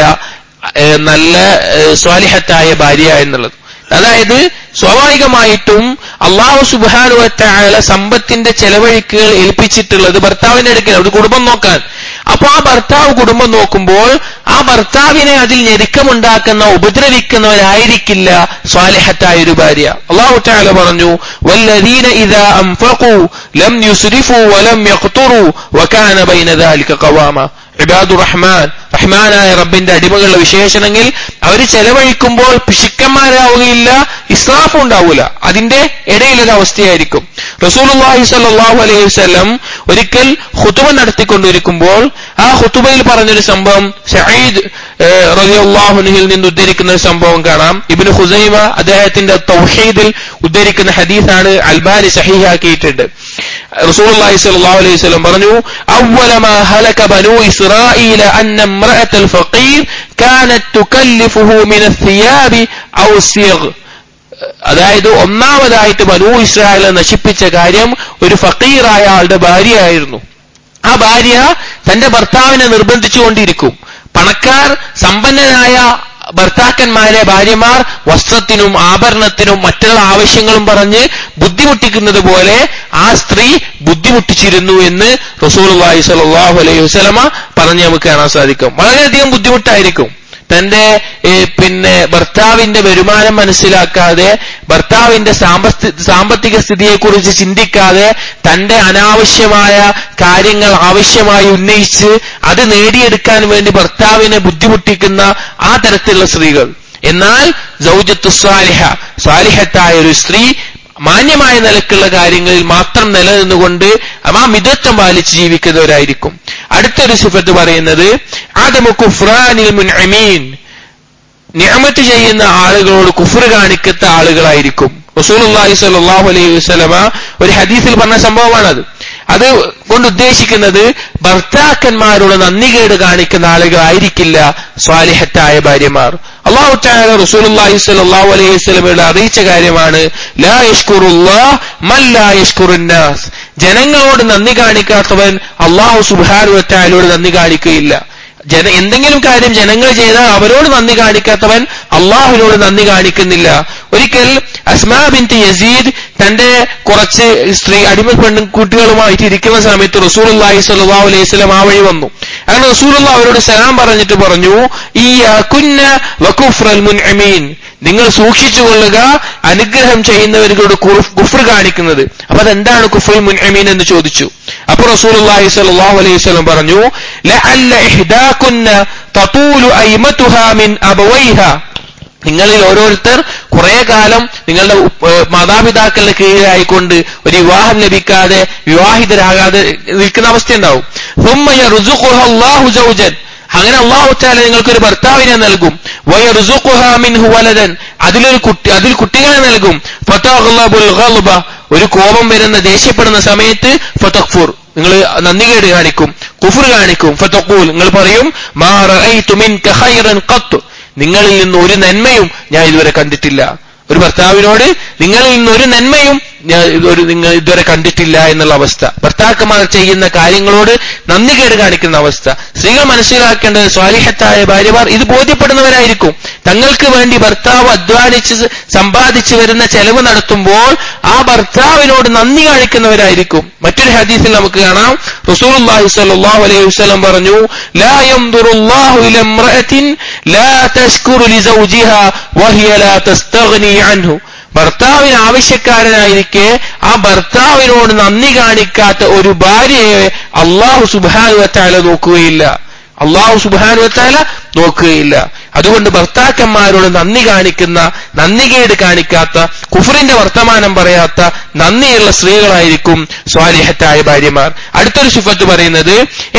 നല്ല സ്വാലിഹത്തായ ഭാര്യ എന്നുള്ളത് അതായത് സ്വാഭാവികമായിട്ടും അള്ളാഹു സുബാനുവറ്റായ സമ്പത്തിന്റെ ചെലവഴിക്കുകൾ ഏൽപ്പിച്ചിട്ടുള്ളത് ഭർത്താവിന്റെ അടുക്കൽ ഒരു കുടുംബം നോക്കാൻ അപ്പൊ ആ ഭർത്താവ് കുടുംബം നോക്കുമ്പോൾ ആ ഭർത്താവിനെ അതിൽ ഞെരുക്കമുണ്ടാക്കുന്ന ഉപദ്രവിക്കുന്നവരായിരിക്കില്ല സ്വാലിഹത്തായ ഒരു ഭാര്യ അള്ളാഹു താല പറഞ്ഞു വല്ലദീന ഇദാ അംഫഖു ലം യുസ്രിഫു വലം യഖ്തുറു വകാന ബൈന ദാലിക ഖവാമ ഇബാദുർ റഹ്മാൻ റഹ്മാനായ റബ്ബിന്റെ അടിമകളുടെ വിശേഷണങ്ങൾ അവർ ചെലവഴിക്കുമ്പോൾ പിശുക്കന്മാരാവുകയില്ല ഇസ്ലാഫ് ഉണ്ടാവൂല അതിന്റെ ഇടയിലൊരു അവസ്ഥയായിരിക്കും റസൂലുള്ളാഹി സ്വല്ലല്ലാഹു അലൈഹി വസല്ലം ഒരിക്കൽ ഖുതുബ നടത്തിക്കൊണ്ടിരിക്കുമ്പോൾ ആ ഖുതുബയിൽ പറഞ്ഞൊരു സംഭവം സഈദ് റളിയല്ലാഹുനിൽ നിന്ന് ഉദ്ധരിക്കുന്ന ഒരു സംഭവം കാണാം ഇബ്നു ഖുസൈമ അദ്ദേഹത്തിന്റെ തൗഹീദിൽ ഉദ്ധരിക്കുന്ന ഹദീസാണ് അൽബാനി സഹീഹാക്കിയിട്ടുണ്ട് റസൂലുള്ളാഹി സ്വല്ലല്ലാഹു അലൈഹി വസല്ലം പറഞ്ഞു അവ്വല മാ ഹലക ബനൂ ഇസ്രായീല അന്ന امرأة الفقير كانت تكلفه من الثياب أو الصيغ അതായത് ഒന്നാമതായിട്ട് ബനൂ ഇസ്രായേലെ നശിപ്പിച്ച കാര്യം ഒരു ഫക്കീറായ ആളുടെ ഭാര്യയായിരുന്നു ആ ഭാര്യ തന്റെ ഭർത്താവിനെ നിർബന്ധിച്ചുകൊണ്ടിരിക്കും പണക്കാർ സമ്പന്നനായ ഭർത്താക്കന്മാരെ ഭാര്യമാർ വസ്ത്രത്തിനും ആഭരണത്തിനും മറ്റുള്ള ആവശ്യങ്ങളും പറഞ്ഞ് ബുദ്ധിമുട്ടിക്കുന്നത് പോലെ ആ സ്ത്രീ ബുദ്ധിമുട്ടിച്ചിരുന്നു എന്ന് റസൂൽ സ്വല്ലല്ലാഹു അലൈഹി വസല്ലമ പറഞ്ഞ് നമുക്ക് കാണാൻ സാധിക്കും വളരെയധികം ബുദ്ധിമുട്ടായിരിക്കും തന്റെ പിന്നെ ഭർത്താവിന്റെ വരുമാനം മനസ്സിലാക്കാതെ ഭർത്താവിന്റെ സാമ്പത്തിക സ്ഥിതിയെക്കുറിച്ച് ചിന്തിക്കാതെ തന്റെ അനാവശ്യമായ കാര്യങ്ങൾ ആവശ്യമായി ഉന്നയിച്ച് അത് നേടിയെടുക്കാൻ വേണ്ടി ഭർത്താവിനെ ബുദ്ധിമുട്ടിക്കുന്ന ആ തരത്തിലുള്ള സ്ത്രീകൾ എന്നാൽ സൗജത്തു സ്വാലിഹ സ്വാലിഹത്തായ ഒരു സ്ത്രീ മാന്യമായ നിലക്കുള്ള കാര്യങ്ങളിൽ മാത്രം നിലനിന്നുകൊണ്ട് ആ മിതത്വം പാലിച്ച് ജീവിക്കുന്നവരായിരിക്കും അടുത്തൊരു സിഫത്ത് പറയുന്നത് ആദമു കുഫ്രാനിൽ മുൻ അമീൻ നിയമത്ത് ചെയ്യുന്ന ആളുകളോട് കുഫർ കാണിക്കത്ത ആളുകളായിരിക്കും റസൂലുള്ളാഹി സ്വല്ലല്ലാഹു അലൈഹി വസല്ലമ ഒരു ഹദീസിൽ പറഞ്ഞ സംഭവമാണത് അത് കൊണ്ട് ഉദ്ദേശിക്കുന്നത് ഭർത്താക്കന്മാരോട് നന്ദികേട് കാണിക്കുന്ന ആളുകളായിരിക്കില്ല സ്വാലിഹത്തായ ഭാര്യമാർ അള്ളാഹു താല റസൂലുള്ളാഹി സ്വല്ലല്ലാഹു അലൈഹി വസല്ലമയുടെ അറിയിച്ച കാര്യമാണ് ലാ യഷ്കുറുല്ലാഹ് മൻ ലാ യഷ്കുറുന്നാസ് ജനങ്ങളോട് നന്ദി കാണിക്കാത്തവൻ അള്ളാഹു സുബ്ഹാനഹു വ തആലയോട് നന്ദി കാണിക്കുകയില്ല ജന എന്തെങ്കിലും കാര്യം ജനങ്ങൾ ചെയ്താൽ അവരോട് നന്ദി കാണിക്കാത്തവൻ അള്ളാഹുവിനോട് നന്ദി കാണിക്കുന്നില്ല ഒരിക്കൽ അസ്മാ ബിൻത്ത് യസീദ് തന്റെ കുറച്ച് സ്ത്രീ അടിമ പെൺകുട്ടികളുമായിട്ട് ഇരിക്കുന്ന സമയത്ത് റസൂലുള്ളാഹി സ്വല്ലല്ലാഹു അലൈഹി വസല്ലം ആ വഴി വന്നു അങ്ങനെ റസൂലുള്ള അവരോട് സലാം പറഞ്ഞിട്ട് പറഞ്ഞു ഈ കുന്ന വകുഫ്രൽ മുൻഅമീൻ നിങ്ങൾ സൂക്ഷിച്ചുകൊള്ളുക അനുഗ്രഹം ചെയ്യുന്നവരോട് കുഫർ കാണിക്കുന്നത് അപ്പൊ അതെന്താണ് കുഫർ മുൻഅമീൻ എന്ന് ചോദിച്ചു അപ്പൊ റസൂലുള്ളാഹി സ്വല്ലല്ലാഹു അലൈഹി വസല്ലം പറഞ്ഞു ലഅല്ല ഇഹ്ദാകുന്ന തതൂലു അയ്മതുഹാ മിൻ അബവൈഹാ നിങ്ങളിൽ ഓരോരുത്തർ കുറെ കാലം നിങ്ങളുടെ മാതാപിതാക്കളുടെ കീഴിലായിക്കൊണ്ട് ഒരു വിവാഹം ലഭിക്കാതെ വിവാഹിതരാകാതെ നിൽക്കുന്ന അവസ്ഥയുണ്ടാവും അങ്ങനെ അള്ളാഹു താല നിങ്ങൾക്കൊരു ഭർത്താവിനെ നൽകും വലതൻ അതിലൊരു കുട്ടി അതിൽ കുട്ടികളെ നൽകും ഒരു കോപം വരുന്ന ദേഷ്യപ്പെടുന്ന സമയത്ത് ഫതഖ്ഫുർ നിങ്ങൾ നന്ദികേട് കാണിക്കും കുഫർ കാണിക്കും ഫതഖൂൽ നിങ്ങൾ പറയും മാ റഅയ്തു മിൻക ഖൈറൻ ഖത്ത് നിങ്ങളിൽ നിന്ന് ഒരു നന്മയും ഞാൻ ഇതുവരെ കണ്ടിട്ടില്ല ഒരു ഭർത്താവിനോട് നിങ്ങളിൽ നിന്ന് ഒരു നന്മയും ഞാൻ ഒരു നിങ്ങൾ ഇതുവരെ കണ്ടിട്ടില്ല എന്നുള്ള അവസ്ഥ ഭർത്താക്കന്മാർ ചെയ്യുന്ന കാര്യങ്ങളോട് നന്ദി കേട് കാണിക്കുന്ന അവസ്ഥ സ്ത്രീകൾ മനസ്സിലാക്കേണ്ടത് സ്വാലിഹത്തായ ഭാര്യമാർ ഇത് ബോധ്യപ്പെടുന്നവരായിരിക്കും തങ്ങൾക്ക് വേണ്ടി ഭർത്താവ് അധ്വാനിച്ച് സമ്പാദിച്ചു വരുന്ന ചെലവ് നടത്തുമ്പോൾ ആ ഭർത്താവിനോട് നന്ദി കാണിക്കുന്നവരായിരിക്കും മറ്റൊരു ഹദീസിൽ നമുക്ക് കാണാം റസൂലുള്ളാഹി സ്വല്ലല്ലാഹു അലൈഹി വസല്ലം പറഞ്ഞു ലാ യംദുറുല്ലാഹു ഇല ഇംറഅത്തിൻ ലാ തശ്കുറു ലിസൗജിഹാ വഹിയ ലാ തസ്തഗ്നി അൻഹു ഭർത്താവിന് ആവശ്യക്കാരനായിരിക്കെ ആ ഭർത്താവിനോട് നന്ദി കാണിക്കാത്ത ഒരു ഭാര്യയെ അള്ളാഹു സുബാനുവത്താല നോക്കുകയില്ല അള്ളാഹു സുബാനുവത്താല നോക്കുകയില്ല അതുകൊണ്ട് ഭർത്താക്കന്മാരോട് നന്ദി കാണിക്കുന്ന നന്ദികേട് കാണിക്കാത്ത കുഫറിന്റെ വർത്തമാനം പറയാത്ത നന്ദിയുള്ള സ്ത്രീകളായിരിക്കും സ്വാലിഹത്തായ ഭാര്യമാർ അടുത്തൊരു സുഫത്ത് പറയുന്നത്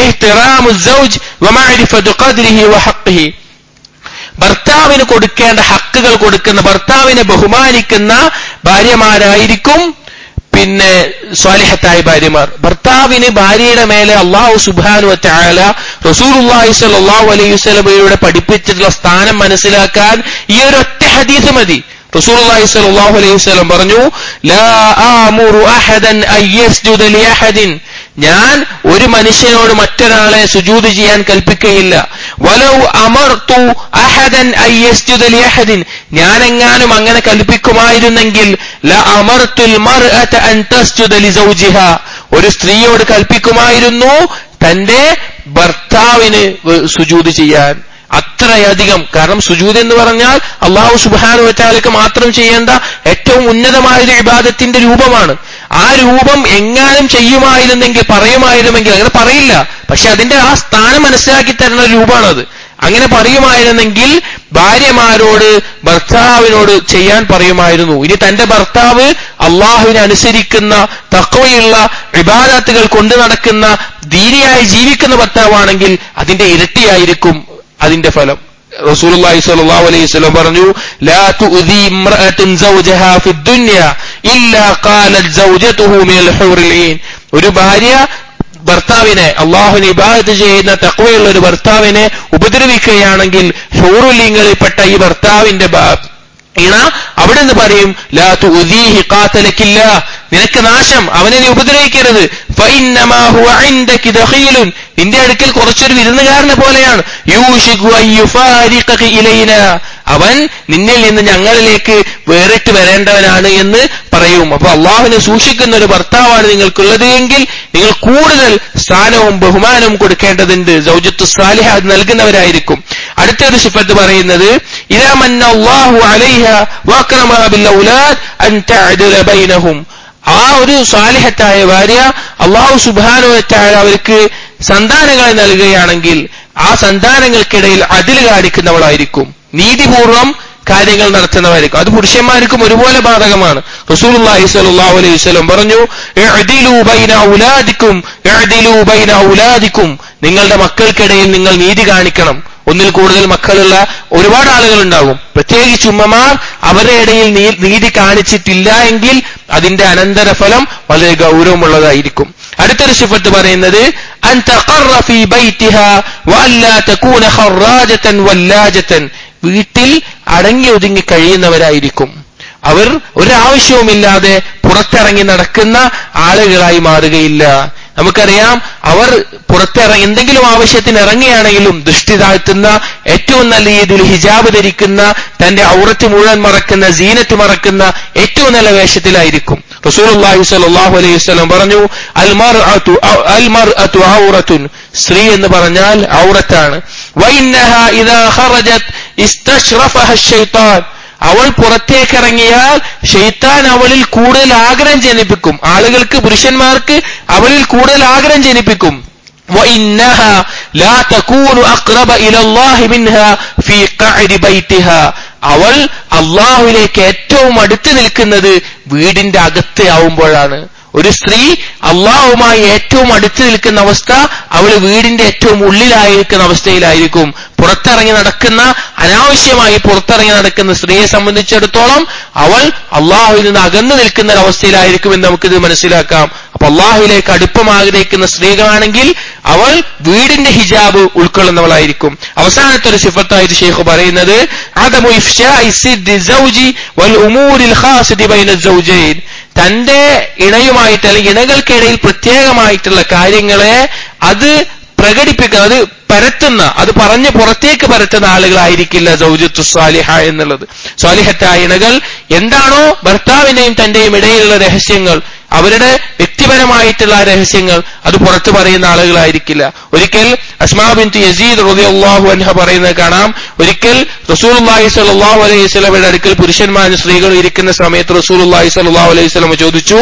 ഭർത്താവിന് കൊടുക്കേണ്ട ഹക്കുകൾ കൊടുക്കുന്ന ഭർത്താവിനെ ബഹുമാനിക്കുന്ന ഭാര്യമാരായിരിക്കും പിന്നെ സ്വാലിഹത്തായ ഭാര്യമാർ ഭർത്താവിന് ഭാര്യയുടെ മേലെ അള്ളാഹു സുബാനു ചാല റസൂലുല്ലാഹി സ്വല്ലല്ലാഹു അലൈഹി വസല്ലമയുടെ പഠിപ്പിച്ചിട്ടുള്ള സ്ഥാനം മനസ്സിലാക്കാൻ ഈ ഒരു ഒറ്റ ഹദീസ് മതി റസൂലുള്ളാഹി സ്വല്ലല്ലാഹു അലൈഹി വസല്ലം പറഞ്ഞു ലാ ആമുറു അഹദൻ അയ്യസ്ജുദ ലിഅഹദിൻ ഞാൻ ഒരു മനുഷ്യനോട് മറ്റൊരാളെ സുജൂത് ചെയ്യാൻ കൽപ്പിക്കുകയില്ല വലൗ അമർത്തു അഹദൻ അയ്യസ്ജുദ ലിഅഹദിൻ ഞാനെങ്ങാനും അങ്ങനെ കൽപ്പിക്കുമായിരുന്നെങ്കിൽ ല അമർത്തുൽ മർഅത അൻ തസ്ജുദ ലിസൗജിഹ ഒരു സ്ത്രീയോട് കൽപ്പിക്കുമായിരുന്നു തന്റെ ഭർത്താവിന് സുജൂത് ചെയ്യാൻ അത്രയധികം കാരണം സുജൂദ് എന്ന് പറഞ്ഞാൽ അള്ളാഹു സുബാനു വറ്റാലക്ക് മാത്രം ചെയ്യേണ്ട ഏറ്റവും ഉന്നതമായ ഒരു വിവാദത്തിന്റെ രൂപമാണ് ആ രൂപം എങ്ങാനും ചെയ്യുമായിരുന്നെങ്കിൽ പറയുമായിരുന്നെങ്കിൽ അങ്ങനെ പറയില്ല പക്ഷെ അതിന്റെ ആ സ്ഥാനം മനസ്സിലാക്കി തരുന്ന രൂപമാണത് അങ്ങനെ പറയുമായിരുന്നെങ്കിൽ ഭാര്യമാരോട് ഭർത്താവിനോട് ചെയ്യാൻ പറയുമായിരുന്നു ഇനി തന്റെ ഭർത്താവ് അള്ളാഹുവിനെ അനുസരിക്കുന്ന തക്കവയുള്ള വിവാദത്തുകൾ കൊണ്ടു നടക്കുന്ന ധീരിയായി ജീവിക്കുന്ന ഭർത്താവാണെങ്കിൽ അതിന്റെ ഇരട്ടിയായിരിക്കും അതിന്റെ ഫലം റസൂലുള്ളാഹി സ്വല്ലല്ലാഹു അലൈഹി വസല്ലം പറഞ്ഞു ലാ തുഅദി ഇംറഅത്തുൻ സൗജഹാ ഫിദ്ദുനിയ ഇല്ലാ ഖാലത് സൗജതുഹു മിനൽ ഹൂറിൽ ഈൻ ഒരു ഭാര്യ ഭർത്താവിനെ അള്ളാഹുവിനെ ഇബാദത്ത് ചെയ്യുന്ന തക്വയുള്ള ഒരു ഭർത്താവിനെ ഉപദ്രവിക്കുകയാണെങ്കിൽ ഹൂറുലിങ്ങളിൽപ്പെട്ട ഈ ഭർത്താവിന്റെ ഇണ അവിടെ നിന്ന് പറയും ലാ തുഅദീഹി ഖാതലക്കില്ല നിനക്ക് നാശം അവനെ നീ ഉപദ്രവിക്കരുത് ഫഇന്നമാ ഹുവ ഇൻദകി ദഖീലുൻ നിന്റെ അടുക്കൽ കുറച്ചൊരു വിരുന്നുകാരനെ പോലെയാണ് യൂഷിഖു അയ്യുഫാരിഖക ഇലൈന അവൻ നിന്നിൽ നിന്ന് ഞങ്ങളിലേക്ക് വേറിട്ട് വരേണ്ടവനാണ് എന്ന് പറയും അപ്പൊ അള്ളാഹുവിനെ സൂക്ഷിക്കുന്ന ഒരു ഭർത്താവാണ് നിങ്ങൾക്കുള്ളത് എങ്കിൽ നിങ്ങൾ കൂടുതൽ സ്ഥാനവും ബഹുമാനവും കൊടുക്കേണ്ടതുണ്ട് സൗജത്തു സാലിഹ അത് നൽകുന്നവരായിരിക്കും അടുത്തൊരു സിഫത്ത് പറയുന്നത് ഇതാ മന്ന അള്ളാഹു അലൈഹ വാക്രമ ബിൽ ഔലാദ് അൻ തഅദല ബൈനഹും ആ ഒരു സ്വാലിഹത്തായ ഭാര്യ അള്ളാഹു സുബാനുവറ്റായ അവർക്ക് സന്താനങ്ങളെ നൽകുകയാണെങ്കിൽ ആ സന്താനങ്ങൾക്കിടയിൽ അതിൽ കാണിക്കുന്നവളായിരിക്കും നീതിപൂർവം കാര്യങ്ങൾ നടത്തുന്നവരായിരിക്കും അത് പുരുഷന്മാർക്കും ഒരുപോലെ ബാധകമാണ് റസൂലുള്ളാഹി സ്വല്ലല്ലാഹു അലൈഹി വസല്ലം പറഞ്ഞു ഇഅ്ദിലു ബൈന ഔലാദിക്കും ഇഅ്ദിലു ബൈന ഔലാദിക്കും നിങ്ങളുടെ മക്കൾക്കിടയിൽ നിങ്ങൾ നീതി കാണിക്കണം ഒന്നിൽ കൂടുതൽ മക്കളുള്ള ഒരുപാട് ആളുകൾ ഉണ്ടാകും പ്രത്യേകിച്ച് ഉമ്മമാർ അവരുടെ ഇടയിൽ നീ- നീതി കാണിച്ചിട്ടില്ല എങ്കിൽ അതിന്റെ അനന്തരഫലം വളരെ ഗൗരവമുള്ളതായിരിക്കും അടുത്തൊരു സിഫത്ത് പറയുന്നത് അൻ തഖറ ഫീ ബൈതിഹ വഅല്ലാ തകൂന ഖറാജതൻ വല്ലാജതൻ വീട്ടിൽ അടങ്ങി ഒതുങ്ങി കഴിയുന്നവരായിരിക്കും അവർ ഒരാവശ്യവുമില്ലാതെ പുറത്തിറങ്ങി നടക്കുന്ന ആളുകളായി മാറുകയില്ല നമുക്കറിയാം അവർ പുറത്തിറങ്ങി എന്തെങ്കിലും ആവശ്യത്തിന് ഇറങ്ങുകയാണെങ്കിലും ദൃഷ്ടി താഴ്ത്തുന്ന ഏറ്റവും നല്ല രീതിയിൽ ഹിജാബ് ധരിക്കുന്ന തന്റെ ഔറത്ത് മുഴുവൻ മറക്കുന്ന സീനത്ത് മറക്കുന്ന ഏറ്റവും നല്ല വേഷത്തിലായിരിക്കും റസൂലുള്ളാഹി സ്വല്ലല്ലാഹു അലൈഹി വസല്ലം പറഞ്ഞു അൽ മർഅതു അൽ മർഅതു ഔറത്തുൻ സ്ത്രീ എന്ന് പറഞ്ഞാൽ ഔറത്താണ് വഇന്നഹ ഇദാ ഖറജത് ഇസ്തശ്റഫഹ الشيطان അവൾ പുറത്തേക്കിറങ്ങിയാൽ ഷെയ്ത്താൻ അവളിൽ കൂടുതൽ ആഗ്രഹം ജനിപ്പിക്കും ആളുകൾക്ക് പുരുഷന്മാർക്ക് അവളിൽ കൂടുതൽ ആഗ്രഹം ജനിപ്പിക്കും وإنها لا تكون أقرب إلى الله منها في قعر بيتها അവൾ അള്ളാഹുവിലേക്ക് ഏറ്റവും അടുത്ത് നിൽക്കുന്നത് വീടിന്റെ അകത്ത് ആവുമ്പോഴാണ് ഒരു സ്ത്രീ അള്ളാഹുമായി ഏറ്റവും അടുത്ത് നിൽക്കുന്ന അവസ്ഥ അവൾ വീടിന്റെ ഏറ്റവും ഉള്ളിലായിരിക്കുന്ന അവസ്ഥയിലായിരിക്കും പുറത്തിറങ്ങി നടക്കുന്ന അനാവശ്യമായി പുറത്തിറങ്ങി നടക്കുന്ന സ്ത്രീയെ സംബന്ധിച്ചിടത്തോളം അവൾ അള്ളാഹുവിൽ നിന്ന് അകന്നു നിൽക്കുന്ന ഒരു അവസ്ഥയിലായിരിക്കും എന്ന് നമുക്കിത് മനസ്സിലാക്കാം അപ്പൊ അള്ളാഹുവിലേക്ക് അടുപ്പം ആഗ്രഹിക്കുന്ന സ്ത്രീകളാണെങ്കിൽ അവൾ വീടിന്റെ ഹിജാബ് ഉൾക്കൊള്ളുന്നവളായിരിക്കും അവസാനത്തെ ഒരു സിഫത്തായിട്ട് ഷെയ്ഖ് പറയുന്നത് ആദമു ഇഫ്ശാഇ സിദ്ദി സൗജി വൽ ഉമൂരിൽ ഖാസിദി ബൈന സൗജൈൻ തന്റെ ഇണയുമായിട്ട് അല്ലെങ്കിൽ ഇണകൾക്കിടയിൽ പ്രത്യേകമായിട്ടുള്ള കാര്യങ്ങളെ അത് പ്രകടിപ്പിക്കുക അത് പരത്തുന്ന അത് പറഞ്ഞ് പുറത്തേക്ക് പരത്തുന്ന ആളുകളായിരിക്കില്ല സൗജത്തു സ്വാലിഹ എന്നുള്ളത് സ്വാലിഹത്തായ ഇണകൾ എന്താണോ ഭർത്താവിന്റെയും തന്റെയും ഇടയിലുള്ള രഹസ്യങ്ങൾ അവരുടെ വ്യക്തിപരമായിട്ടുള്ള ആ രഹസ്യങ്ങൾ അത് പുറത്തു പറയുന്ന ആളുകളായിരിക്കില്ല ഒരിക്കൽ അസ്മാ ബിൻ യസീദ് റളിയല്ലാഹു അൻഹ പറയുന്നത് കാണാം ഒരിക്കൽ റസൂലുള്ളാഹി സ്വല്ലല്ലാഹു അലൈഹി വസല്ലമയുടെ അടുക്കൽ പുരുഷന്മാരും സ്ത്രീകളും ഇരിക്കുന്ന സമയത്ത് റസൂലുള്ളാഹി സ്വല്ലല്ലാഹു അലൈഹി വസല്ലമ ചോദിച്ചു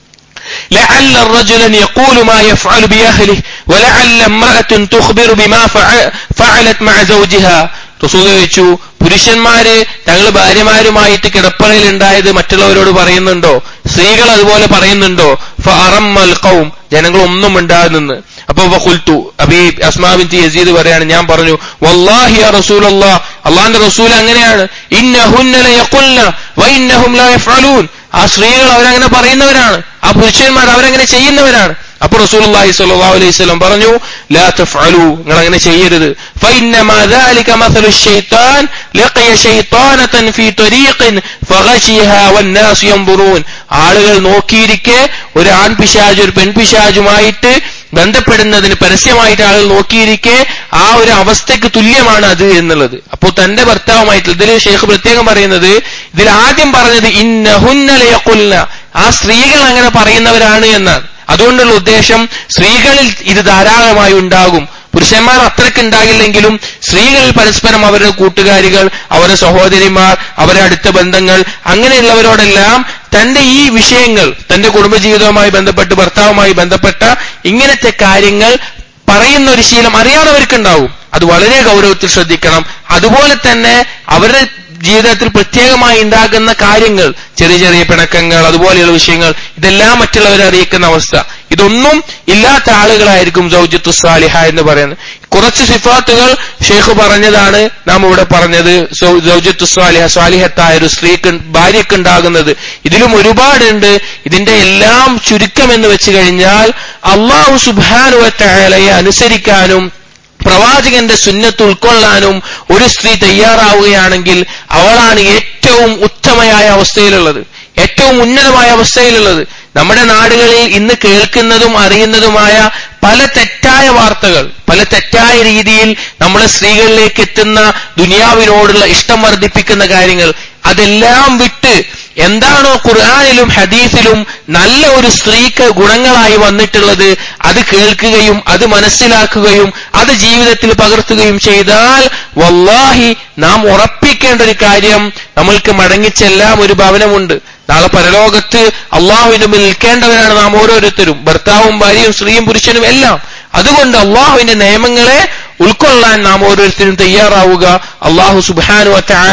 لعل الرجل يقول ما يفعل بأهله ولعل امرأة تخبر بما فع- فعلت مع زوجها റസൂൽ ചോദിച്ചു പുരുഷന്മാര് തങ്ങൾ ഭാര്യമാരുമായിട്ട് കിടപ്പറയിൽ ഉണ്ടായത് മറ്റുള്ളവരോട് പറയുന്നുണ്ടോ സ്ത്രീകൾ അതുപോലെ പറയുന്നുണ്ടോ ഫറമ്മൽ ഖൗം ജനങ്ങൾ ഒന്നും ഉണ്ടാതെ നിന്ന് അപ്പൊ വഖുൽത്തു അപ്പൊ ഈ അസ്മാബിൻ യസീദ് പറയാണ് ഞാൻ പറഞ്ഞു വല്ലാഹി യാ റസൂലല്ലാഹ് അള്ളാന്റെ റസൂൽ അങ്ങനെയാണ് ഇന്നഹുന്ന ലയഖുൽന വഇന്നഹും ലാ യഫ്അലൂൻ ആ സ്ത്രീകൾ അവരങ്ങനെ പറയുന്നവരാണ് ആ പുരുഷന്മാർ അവരങ്ങനെ ചെയ്യുന്നവരാണ് അപ്പൊ റസൂലുള്ളാഹി സ്വല്ലല്ലാഹു അലൈഹി വസല്ലം പറഞ്ഞു ലാ തഫ്അലു നിങ്ങൾ അങ്ങനെ ചെയ്യരുത് ഫഇന്നമാ ذلك مثل الشيطان لقي شيطانة في طريق فغشيها والناس ينظرون ആളുകൾ നോക്കിയിരിക്കെ ഒരു ആൺപിശാജ് ഒരു പെൺപിശാജുമായിട്ട് ബന്ധപ്പെടുന്നതിന് പരസ്യമായിട്ട് ആളുകൾ നോക്കിയിരിക്കെ ആ ഒരു അവസ്ഥയ്ക്ക് തുല്യമാണ് അത് എന്നുള്ളത് അപ്പോൾ തന്റെ ഭർത്താവുമായിട്ട് ഇതിൽ ഷെയ്ഖ് പ്രത്യേകം പറയുന്നത് ഇതിൽ ആദ്യം പറഞ്ഞത് ഇന്നഹുന്നലയക്കൊല്ല ആ സ്ത്രീകൾ അങ്ങനെ പറയുന്നവരാണ് എന്നാണ് അതുകൊണ്ടുള്ള ഉദ്ദേശം സ്ത്രീകളിൽ ഇത് ധാരാളമായി ഉണ്ടാകും പുരുഷന്മാർ അത്രയ്ക്ക് ഉണ്ടാകില്ലെങ്കിലും സ്ത്രീകൾ പരസ്പരം അവരുടെ കൂട്ടുകാരികൾ അവരുടെ സഹോദരിമാർ അവരുടെ അടുത്ത ബന്ധങ്ങൾ അങ്ങനെയുള്ളവരോടെല്ലാം തന്റെ ഈ വിഷയങ്ങൾ തന്റെ കുടുംബജീവിതവുമായി ബന്ധപ്പെട്ട് ഭർത്താവുമായി ബന്ധപ്പെട്ട ഇങ്ങനത്തെ കാര്യങ്ങൾ പറയുന്ന ഒരു ശീലം അറിയാത്തവർക്കുണ്ടാവും അത് വളരെ ഗൗരവത്തിൽ ശ്രദ്ധിക്കണം അതുപോലെ തന്നെ അവരുടെ ജീവിതത്തിൽ പ്രത്യേകമായി ഉണ്ടാകുന്ന കാര്യങ്ങൾ ചെറിയ ചെറിയ പിണക്കങ്ങൾ അതുപോലെയുള്ള വിഷയങ്ങൾ ഇതെല്ലാം മറ്റുള്ളവരെ അറിയിക്കുന്ന അവസ്ഥ ഇതൊന്നും ഇല്ലാത്ത ആളുകളായിരിക്കും സൗജത്തു സാലിഹ എന്ന് പറയുന്നത് കുറച്ച് സിഫാത്തുകൾ ഷെയ്ഖ് പറഞ്ഞതാണ് നാം ഇവിടെ പറഞ്ഞത് സൗജത്തു സ്വാലിഹ സ്വാലിഹത്തായ ഒരു സ്ത്രീക്ക് ഭാര്യയ്ക്ക് ഉണ്ടാകുന്നത് ഇതിലും ഒരുപാടുണ്ട് ഇതിന്റെ എല്ലാം ചുരുക്കം എന്ന് വെച്ച് കഴിഞ്ഞാൽ അള്ളാഹു സുബാനുവറ്റയാലയെ അനുസരിക്കാനും പ്രവാചകന്റെ സുന്നത്ത് ഉൾക്കൊള്ളാനും ഒരു സ്ത്രീ തയ്യാറാവുകയാണെങ്കിൽ അവളാണ് ഏറ്റവും ഉത്തമയായ അവസ്ഥയിലുള്ളത് ഏറ്റവും ഉന്നതമായ അവസ്ഥയിലുള്ളത് നമ്മുടെ നാടുകളിൽ ഇന്ന് കേൾക്കുന്നതും അറിയുന്നതുമായ പല തെറ്റായ വാർത്തകൾ പല തെറ്റായ രീതിയിൽ നമ്മളെ സ്ത്രീകളിലേക്ക് എത്തുന്ന ദുനിയാവിനോടുള്ള ഇഷ്ടം വർദ്ധിപ്പിക്കുന്ന കാര്യങ്ങൾ അതെല്ലാം വിട്ട് എന്താണോ ഖുർആാനിലും ഹദീസിലും നല്ല ഒരു സ്ത്രീക്ക് ഗുണങ്ങളായി വന്നിട്ടുള്ളത് അത് കേൾക്കുകയും അത് മനസ്സിലാക്കുകയും അത് ജീവിതത്തിൽ പകർത്തുകയും ചെയ്താൽ വല്ലാഹി നാം ഉറപ്പിക്കേണ്ട ഒരു കാര്യം നമ്മൾക്ക് മടങ്ങിച്ചെല്ലാം ഒരു ഭവനമുണ്ട് നാളെ പരലോകത്ത് അള്ളാഹുവിന്റെ മുന്നിൽ നിൽക്കേണ്ടവരാണ് നാം ഓരോരുത്തരും ഭർത്താവും ഭാര്യയും സ്ത്രീയും പുരുഷനും എല്ലാം അതുകൊണ്ട് അള്ളാഹുവിന്റെ നിയമങ്ങളെ ഉൾക്കൊള്ളാൻ നാം ഓരോരുത്തരും തയ്യാറാവുക അള്ളാഹു സുബാനു വറ്റായാല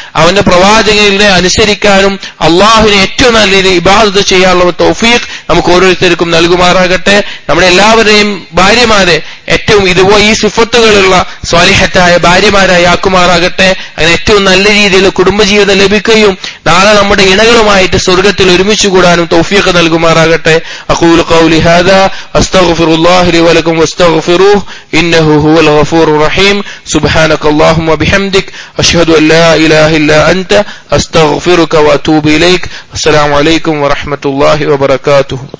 അവന്റെ പ്രവാചകനെ അനുസരിക്കാനും അള്ളാഹുവിനെ ഏറ്റവും നല്ല രീതിയിൽ ഇബാദത്ത് ചെയ്യാനുള്ള തൗഫീഖ് നമുക്ക് ഓരോരുത്തർക്കും നൽകുമാറാകട്ടെ നമ്മുടെ എല്ലാവരെയും ഭാര്യമാരെ ഏറ്റവും ഇതുപോ ഈ സിഫത്തുകളുള്ള സ്വാലിഹത്തായ ഭാര്യമാരായി ആക്കുമാറാകട്ടെ അങ്ങനെ ഏറ്റവും നല്ല രീതിയിൽ കുടുംബജീവിതം ലഭിക്കുകയും നാളെ നമ്മുടെ ഇണകളുമായിട്ട് സ്വർഗത്തിൽ ഒരുമിച്ച് കൂടാനും തൗഫീഖ് നൽകുമാറാകട്ടെ അഖൂലു ഖൗലി ഹാദാ അസ്തഗ്ഫിറുല്ലാഹി ലി വലക്കും വസ്തഗ്ഫിറൂഹ് ഇന്നഹു ഹുവൽ ഗഫൂറുർ റഹീം സുബ്ഹാനകല്ലാഹുമ്മ ബിഹംദിക് അഷ്ഹദു അൻ ലാ ഇലാഹ ഇല്ല അൻത അസ്തഗ്ഫിറുക വഅതൂബു ഇലൈക് അസ്സലാമു അലൈക്കും വറഹ്മത്തുള്ളാഹി വബറകാതുഹു